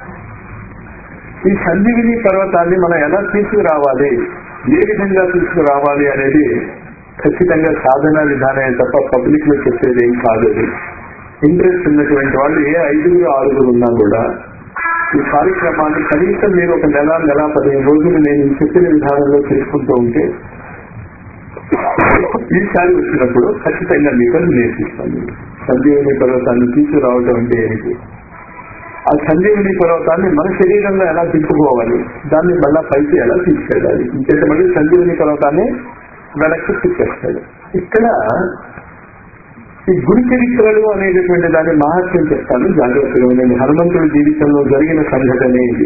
ఈ సంజీవిని పర్వతాన్ని మనం ఎలా తీసుకురావాలి ఏ విధంగా తీసుకురావాలి అనేది ఖచ్చితంగా సాధన విధానమే తప్ప పబ్లిక్ లో చెప్పేది ఏం కాదు అది ఇంట్రెస్ట్ ఉన్నటువంటి వాళ్ళు ఏ ఐదుగురు ఆరుగురు ఉన్నా కూడా ఈ కార్యక్రమాన్ని కనీసం మీరు ఒక నెల నెల పదిహేను రోజులు నేను ఈ చెప్పిన విధానంలో చేసుకుంటూ ఉంటే ఈసారి వచ్చినప్పుడు ఖచ్చితంగా మీకు అది నేర్పిస్తాను సంజీవని పర్వతాన్ని తీసుకురావటం అంటే ఏంటి ఆ సంజీవని పర్వతాన్ని మన శరీరంలో ఎలా తిప్పుకోవాలి దాన్ని మళ్ళా పైకి ఎలా తీసుకెళ్ళాలి ఇంకేంటే మళ్ళీ సంజీవని పర్వతాన్ని వెనక్కి తిప్పేస్తాడు ఇక్కడ ఈ గురు చరిత్రలు అనేటటువంటి దాని మహత్యం చెప్తాను జాగ్రత్తగా ఉండండి హనుమంతుడి జీవితంలో జరిగిన సంఘటనే ఇది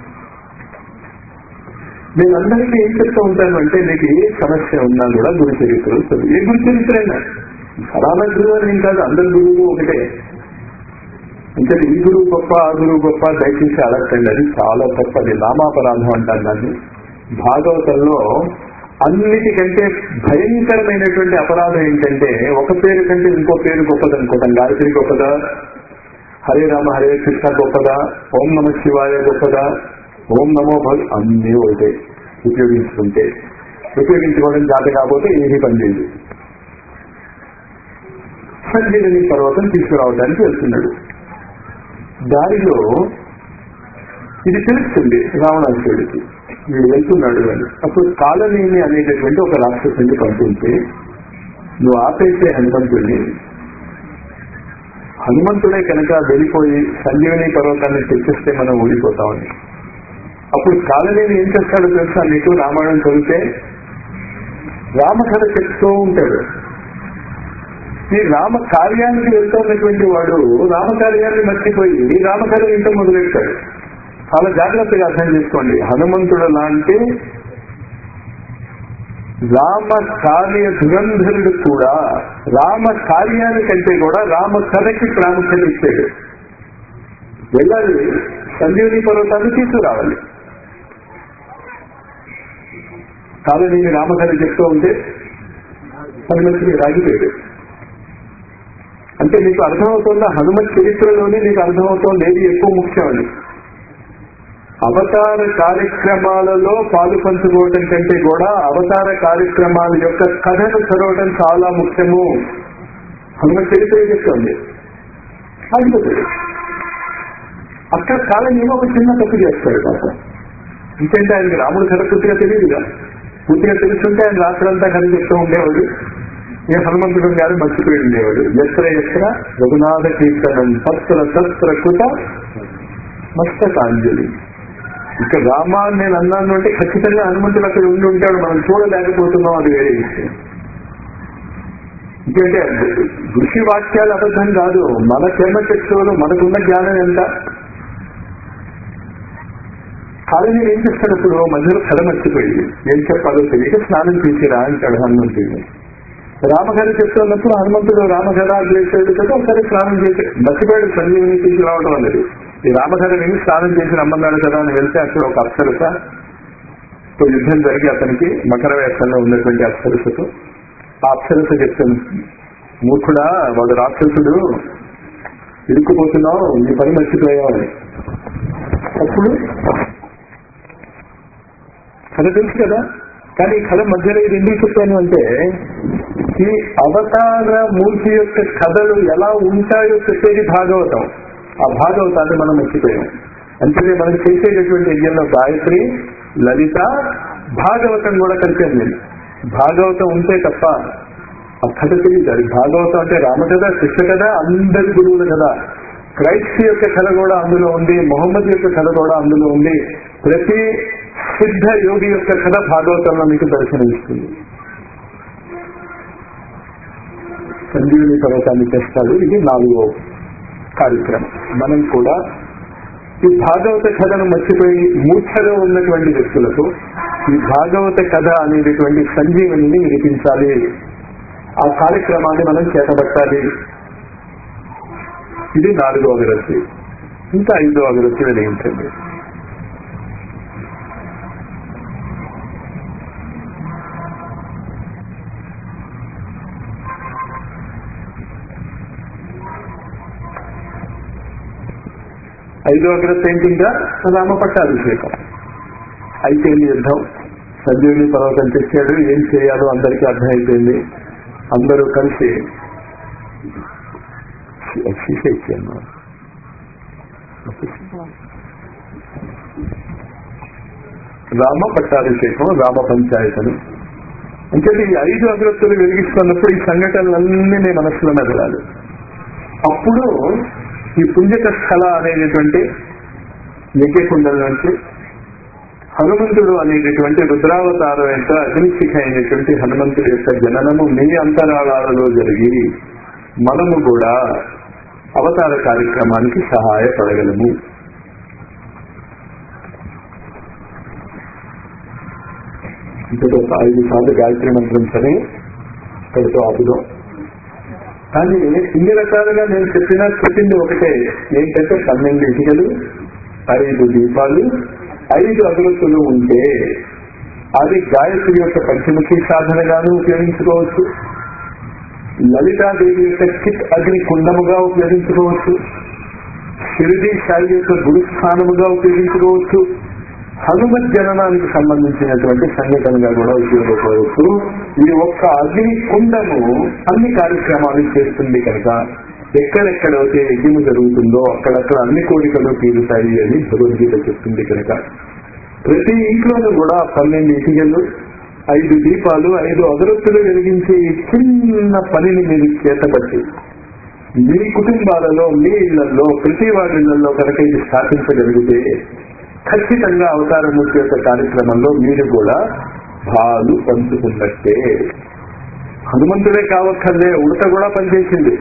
నేను అందరికీ ఏం చెప్తూ ఉంటాను అంటే నీకు ఏ సమస్య ఉన్నా కూడా గురు చరిత్రలు చదువు ఏ గురు చరిత్ర అయినా ఫలానా గురువు అని ఏం కాదు అందరి గురువు ఒకటే అంటే ఈ గురువు గొప్ప ఆ గురువు గొప్ప దయచేసి అడగండి అది చాలా తప్పది నామాపరాధం అంటాను దాన్ని భాగవతంలో అన్నిటికంటే భయంకరమైనటువంటి అపరాధం ఏంటంటే ఒక పేరు కంటే ఇంకో పేరు గొప్పది అనుకుంటాం గాయత్రి గొప్పదా హరే రామ హరే కృష్ణ గొప్పదా ఓం నమ శివాయ గొప్పదా ఓం నమో భగ అన్నీ ఒకటే ఉపయోగించుకుంటే ఉపయోగించుకోవడం జాత కాకపోతే ఏమీ పని లేదు సంజీవిని పర్వతం తీసుకురావడానికి వెళ్తున్నాడు దారిలో ఇది తెలుస్తుంది రావణాసుడికి వీడు వెళ్తున్నాడు అని అప్పుడు కాలనేమి అనేటటువంటి ఒక రాక్షసుని పంపించి నువ్వు ఆపేసే హనుమంతుడిని హనుమంతుడే కనుక వెళ్ళిపోయి సంజీవని పర్వతాన్ని తెచ్చిస్తే మనం ఓడిపోతామని అప్పుడు కాలనేమి ఏం చేస్తాడో తెలుసా నీకు రామాయణం చదివితే రామకథ చెప్తూ ఉంటాడు ఈ రామ కార్యానికి వెళ్తున్నటువంటి వాడు రామకార్యాన్ని మర్చిపోయి ఈ రామకథ ఇంత మొదలెట్టాడు చాలా జాగ్రత్తగా అర్థం చేసుకోండి హనుమంతుడు లాంటి రామ కార్య ధురంధరుడు కూడా రామ కార్యానికంటే కూడా రామ కథకి ప్రాముఖ్యత ఇచ్చాడు వెళ్ళాలి సంజీవని పర్వతాన్ని తీసుకురావాలి కాదని రామకథ చెప్తూ ఉంటే హనుమంతుడి రాగిపోయాడు అంటే నీకు అర్థమవుతున్న హనుమత్ చరిత్రలోనే నీకు అర్థమవుతోంది ఏది ఎక్కువ ముఖ్యం అని అవతార కార్యక్రమాలలో పాలు పంచుకోవటం కంటే కూడా అవతార కార్యక్రమాల యొక్క కథను చదవటం చాలా ముఖ్యము హనుమ చరిత్ర చెప్తుంది ఆగిపోతుంది అక్కడ కాలం ఏమో ఒక చిన్న తప్పు చేస్తాడు కాక ఇంకంటే ఆయనకి రాముడు కథ పూర్తిగా తెలియదుగా పూర్తిగా తెలుసుంటే ఆయన రాత్రంతా కథ చెప్తూ ఉండేవాడు ఏ హనుమంతుడు గారు మర్చిపోయి ఉండేవాడు ఎత్ర ఎత్ర రఘునాథ కీర్తనం తత్ర తత్ర కృత మస్తకాంజలి ఇక రామా అని నేను అన్నాను అంటే ఖచ్చితంగా హనుమంతుడు అక్కడ ఉండి ఉంటాడు మనం చూడలేకపోతున్నాం అది వేరే విషయం ఎందుకంటే ఋషి వాక్యాలు అబద్ధం కాదు మన జన్మ చక్షువులు మనకున్న జ్ఞానం ఎంత కానీ నేను ఏం చేస్తానప్పుడు మధ్యలో కథ మర్చిపోయి ఏం చెప్పాలో తెలియక స్నానం చేసిరా అంటాడు హనుమంతుడిని రామగారు చెప్తున్నప్పుడు హనుమంతుడు రామగారు చేసేది కదా ఒకసారి స్నానం చేసి మర్చిపోయాడు సంజీవిని తీసుకురావడం అనేది ఈ రామగారు విని స్నానం చేసి రమ్మన్నాడు కదా అని వెళ్తే అక్కడ ఒక అప్సరస తో యుద్ధం జరిగి అతనికి మకర వేషంలో ఉన్నటువంటి అప్సరసతో ఆ అప్సరస చెప్తాను మూర్ఖుడా వాడు రాక్షసుడు ఇరుక్కుపోతున్నావు నీ పని మర్చిపోయావు అని అప్పుడు కథ తెలుసు కదా కానీ ఈ కథ మధ్యలో ఇది ఎందుకు చెప్పాను అంటే ఈ అవతార మూర్తి యొక్క కథలు ఎలా ఉంటాయో చెప్పేది భాగవతం ఆ భాగవతాన్ని మనం మర్చిపోయాం అంటే మనం చేసేటటువంటి యజ్ఞంలో గాయత్రి లలిత భాగవతం కూడా కలిపింది భాగవతం ఉంటే తప్ప ఆ కథ తెలియదు అది భాగవతం అంటే రామకథ కృష్ణ కథ అందరి గురువుల కథ క్రైస్ట్ యొక్క కథ కూడా అందులో ఉంది మొహమ్మద్ యొక్క కథ కూడా అందులో ఉంది ప్రతి సిద్ధ యోగి యొక్క కథ భాగవతంలో మీకు దర్శనమిస్తుంది సంజీవిని పర్వతాన్ని చేస్తాడు ఇది నాలుగో కార్యక్రమం మనం కూడా ఈ భాగవత కథను మర్చిపోయి మూర్ఛలో ఉన్నటువంటి వ్యక్తులకు ఈ భాగవత కథ అనేటటువంటి సంజీవనిని వినిపించాలి ఆ కార్యక్రమాన్ని మనం చేతబట్టాలి ఇది నాలుగో అభివృద్ధి ఇంకా ఐదో అభివృద్ధి వెలిగించండి ఐదో అగ్రత ఏంటి ఇంకా రామ పట్టాభిషేకం అయిపోయింది యుద్ధం సంజీవుని పర్వతం తెచ్చాడు ఏం చేయాలో అందరికీ అర్థమైపోయింది అందరూ కలిసి శిశ ఇచ్చాను రామ పట్టాభిషేకం రామ పంచాయతను అంటే ఈ ఐదు అగ్రత్తులు వెలిగిస్తున్నప్పుడు ఈ సంఘటనలన్నీ నీ మనసులో మెదలాలి అప్పుడు ఈ పుణ్యక స్థల అనేటటువంటి యజ్ఞకుండల నుంచి హనుమంతుడు అనేటటువంటి రుద్రావతారం యొక్క అగ్నిశిఖ అయినటువంటి హనుమంతుడి యొక్క జననము మీ అంతరాళాలలో జరిగి మనము కూడా అవతార కార్యక్రమానికి సహాయపడగలము ఇంతలో ఒక ఐదు సార్లు గాయత్రి మంత్రం సరే ఇక్కడితో ఆపుదాం కానీ ఇన్ని రకాలుగా నేను చెప్పినా చెప్పింది ఒకటే ఏంటంటే పన్నెండు ఇటుకలు ఐదు దీపాలు ఐదు అగరత్తులు ఉంటే అది గాయత్రి యొక్క పంచముఖి సాధనగాను ఉపయోగించుకోవచ్చు లలితాదేవి యొక్క చిత్ అగ్ని కుండముగా ఉపయోగించుకోవచ్చు షిరిడి సాయి యొక్క గురుస్థానముగా ఉపయోగించుకోవచ్చు హనుమత్ జననానికి సంబంధించినటువంటి సంఘటనగా కూడా ఉపయోగపడవచ్చు ఈ ఒక్క అగ్ని కుండము అన్ని కార్యక్రమాలు చేస్తుంది కనుక ఎక్కడెక్కడైతే యజ్ఞము జరుగుతుందో అక్కడక్కడ అన్ని కోరికలు తీరుతాయి అని భగవద్గీత చెప్తుంది కనుక ప్రతి ఇంట్లోనూ కూడా పన్నెండు ఇటుకలు ఐదు దీపాలు ఐదు అగరత్తులు వెలిగించే ఈ చిన్న పనిని మీరు చేతబట్టి మీ కుటుంబాలలో మీ ఇళ్లలో ప్రతి వారి ఇళ్లలో కనుక ఇది స్థాపించగలిగితే ఖచ్చితంగా అవతారమూర్తి యొక్క కార్యక్రమంలో మీరు కూడా పాలు పంచుకున్నట్టే హనుమంతుడే కావక్కర్లే ఉడత కూడా పనిచేసింది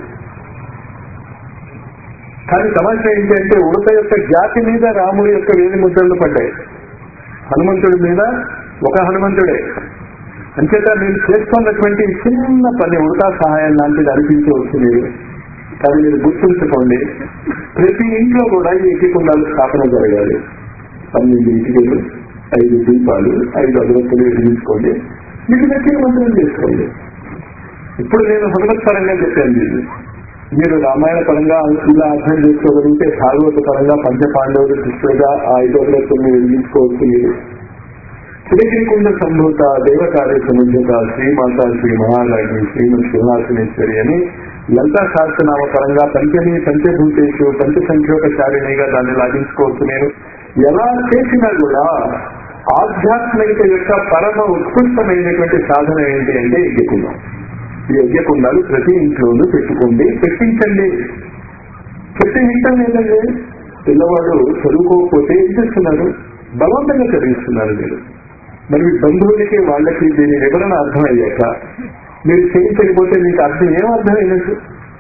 కానీ సమస్య ఏంటంటే ఉడత యొక్క జాతి మీద రాముడి యొక్క వేలి ముద్రలు పడ్డాయి హనుమంతుడి మీద ఒక హనుమంతుడే అంచేత మీరు చేస్తున్నటువంటి చిన్న పని ఉడతా సహాయం లాంటిది అనిపించవచ్చు మీరు కానీ మీరు గుర్తుంచుకోండి ప్రతి ఇంట్లో కూడా ఈ ఇటుకుండాలు స్థాపన జరగాలి పన్నెండు ఇటుకలు ఐదు దీపాలు ఐదు అగరత్తులు వెలిగించుకోండి మీకు నచ్చిన మంత్రం చేసుకోండి ఇప్పుడు నేను హనుమత్ పరంగా చెప్పాను దీన్ని మీరు రామాయణ పరంగా ఇలా అర్థం చేసుకోగలిగితే భాగవత పరంగా పంచ పాండవులు కృష్ణుడుగా ఆ ఐదోగ్రత్తుల్ని వెలిగించుకోవచ్చు మీరు శ్రీగిరికుండ సంభూత దేవకార్య సముద్రత శ్రీమాత శ్రీ మహారాజ్ని శ్రీమతి సింహాసనేశ్వరి అని లలితా సహస్రనామ పరంగా పంచమి పంచభూతేషు పంచ సంఖ్యోపచారిణిగా దాన్ని లాగించుకోవచ్చు నేను ఎలా చేసినా కూడా ఆధ్యాత్మికత యొక్క పరమ ఉత్కృష్టమైనటువంటి సాధన ఏంటి అంటే యజ్ఞకుండం ఈ యజ్ఞకుండాలు ప్రతి ఇంట్లోనూ పెట్టుకోండి పెట్టించండి చెట్టు వింటం లేదండి పిల్లవాడు చదువుకోకపోతే ఏం చేస్తున్నారు బలవంతంగా చదివిస్తున్నారు మీరు మరి మీ బంధువులకి వాళ్ళకి దీని వివరణ అర్థమయ్యాక మీరు చేయించకపోతే మీకు అర్థం ఏం అర్థమైనట్టు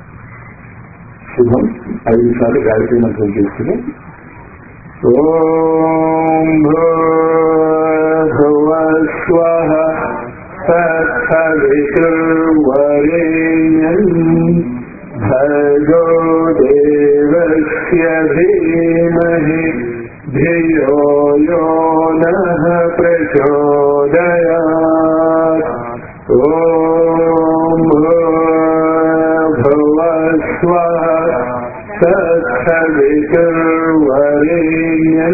శుభం ఐదు సార్లు గాయత్రి మంత్రం చేసుకుని ఓం భూర్భువస్వ తత్సవితుర్వరేణ్యం భగో దేవస్య ధీమహి ధియో యో నః ప్రచోదయాత్ ఓం భూర్భువస్వ తత్సవితుర్వరేణ్యం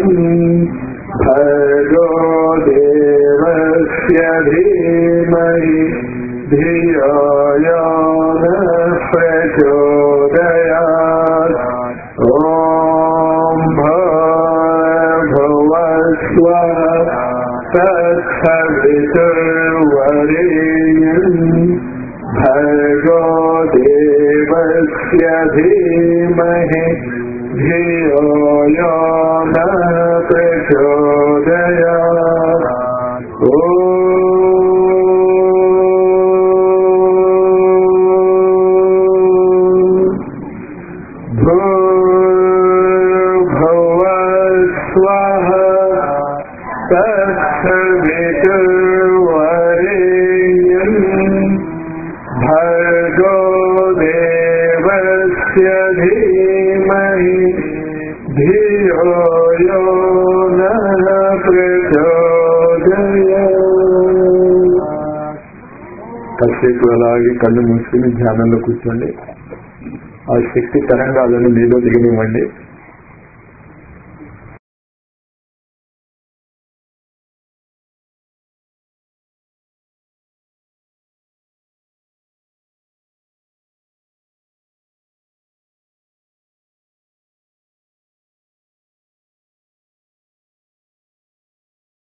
భగో దేవస్య ధీమహి ధియో యో నః ప్రచోదయాత్ ఓం భూర్భువస్వ తత్సవితుర్వరేణ్యం భగో దేవస్య ధీమహి ధియో యో నః ప్రచోదయాత్ ఓం భూర్భువస్వః తత్సవితుర్వరేణ్యం భర్గో దేవస్య ధీమహి ధియో యో నః ప్రచోదయాత్ కాసేపు అలాగే కళ్ళు మూసుకుని ధ్యానంలో కూర్చోండి ఆ శక్తి తరంగాలను మీలో దిగనివ్వండి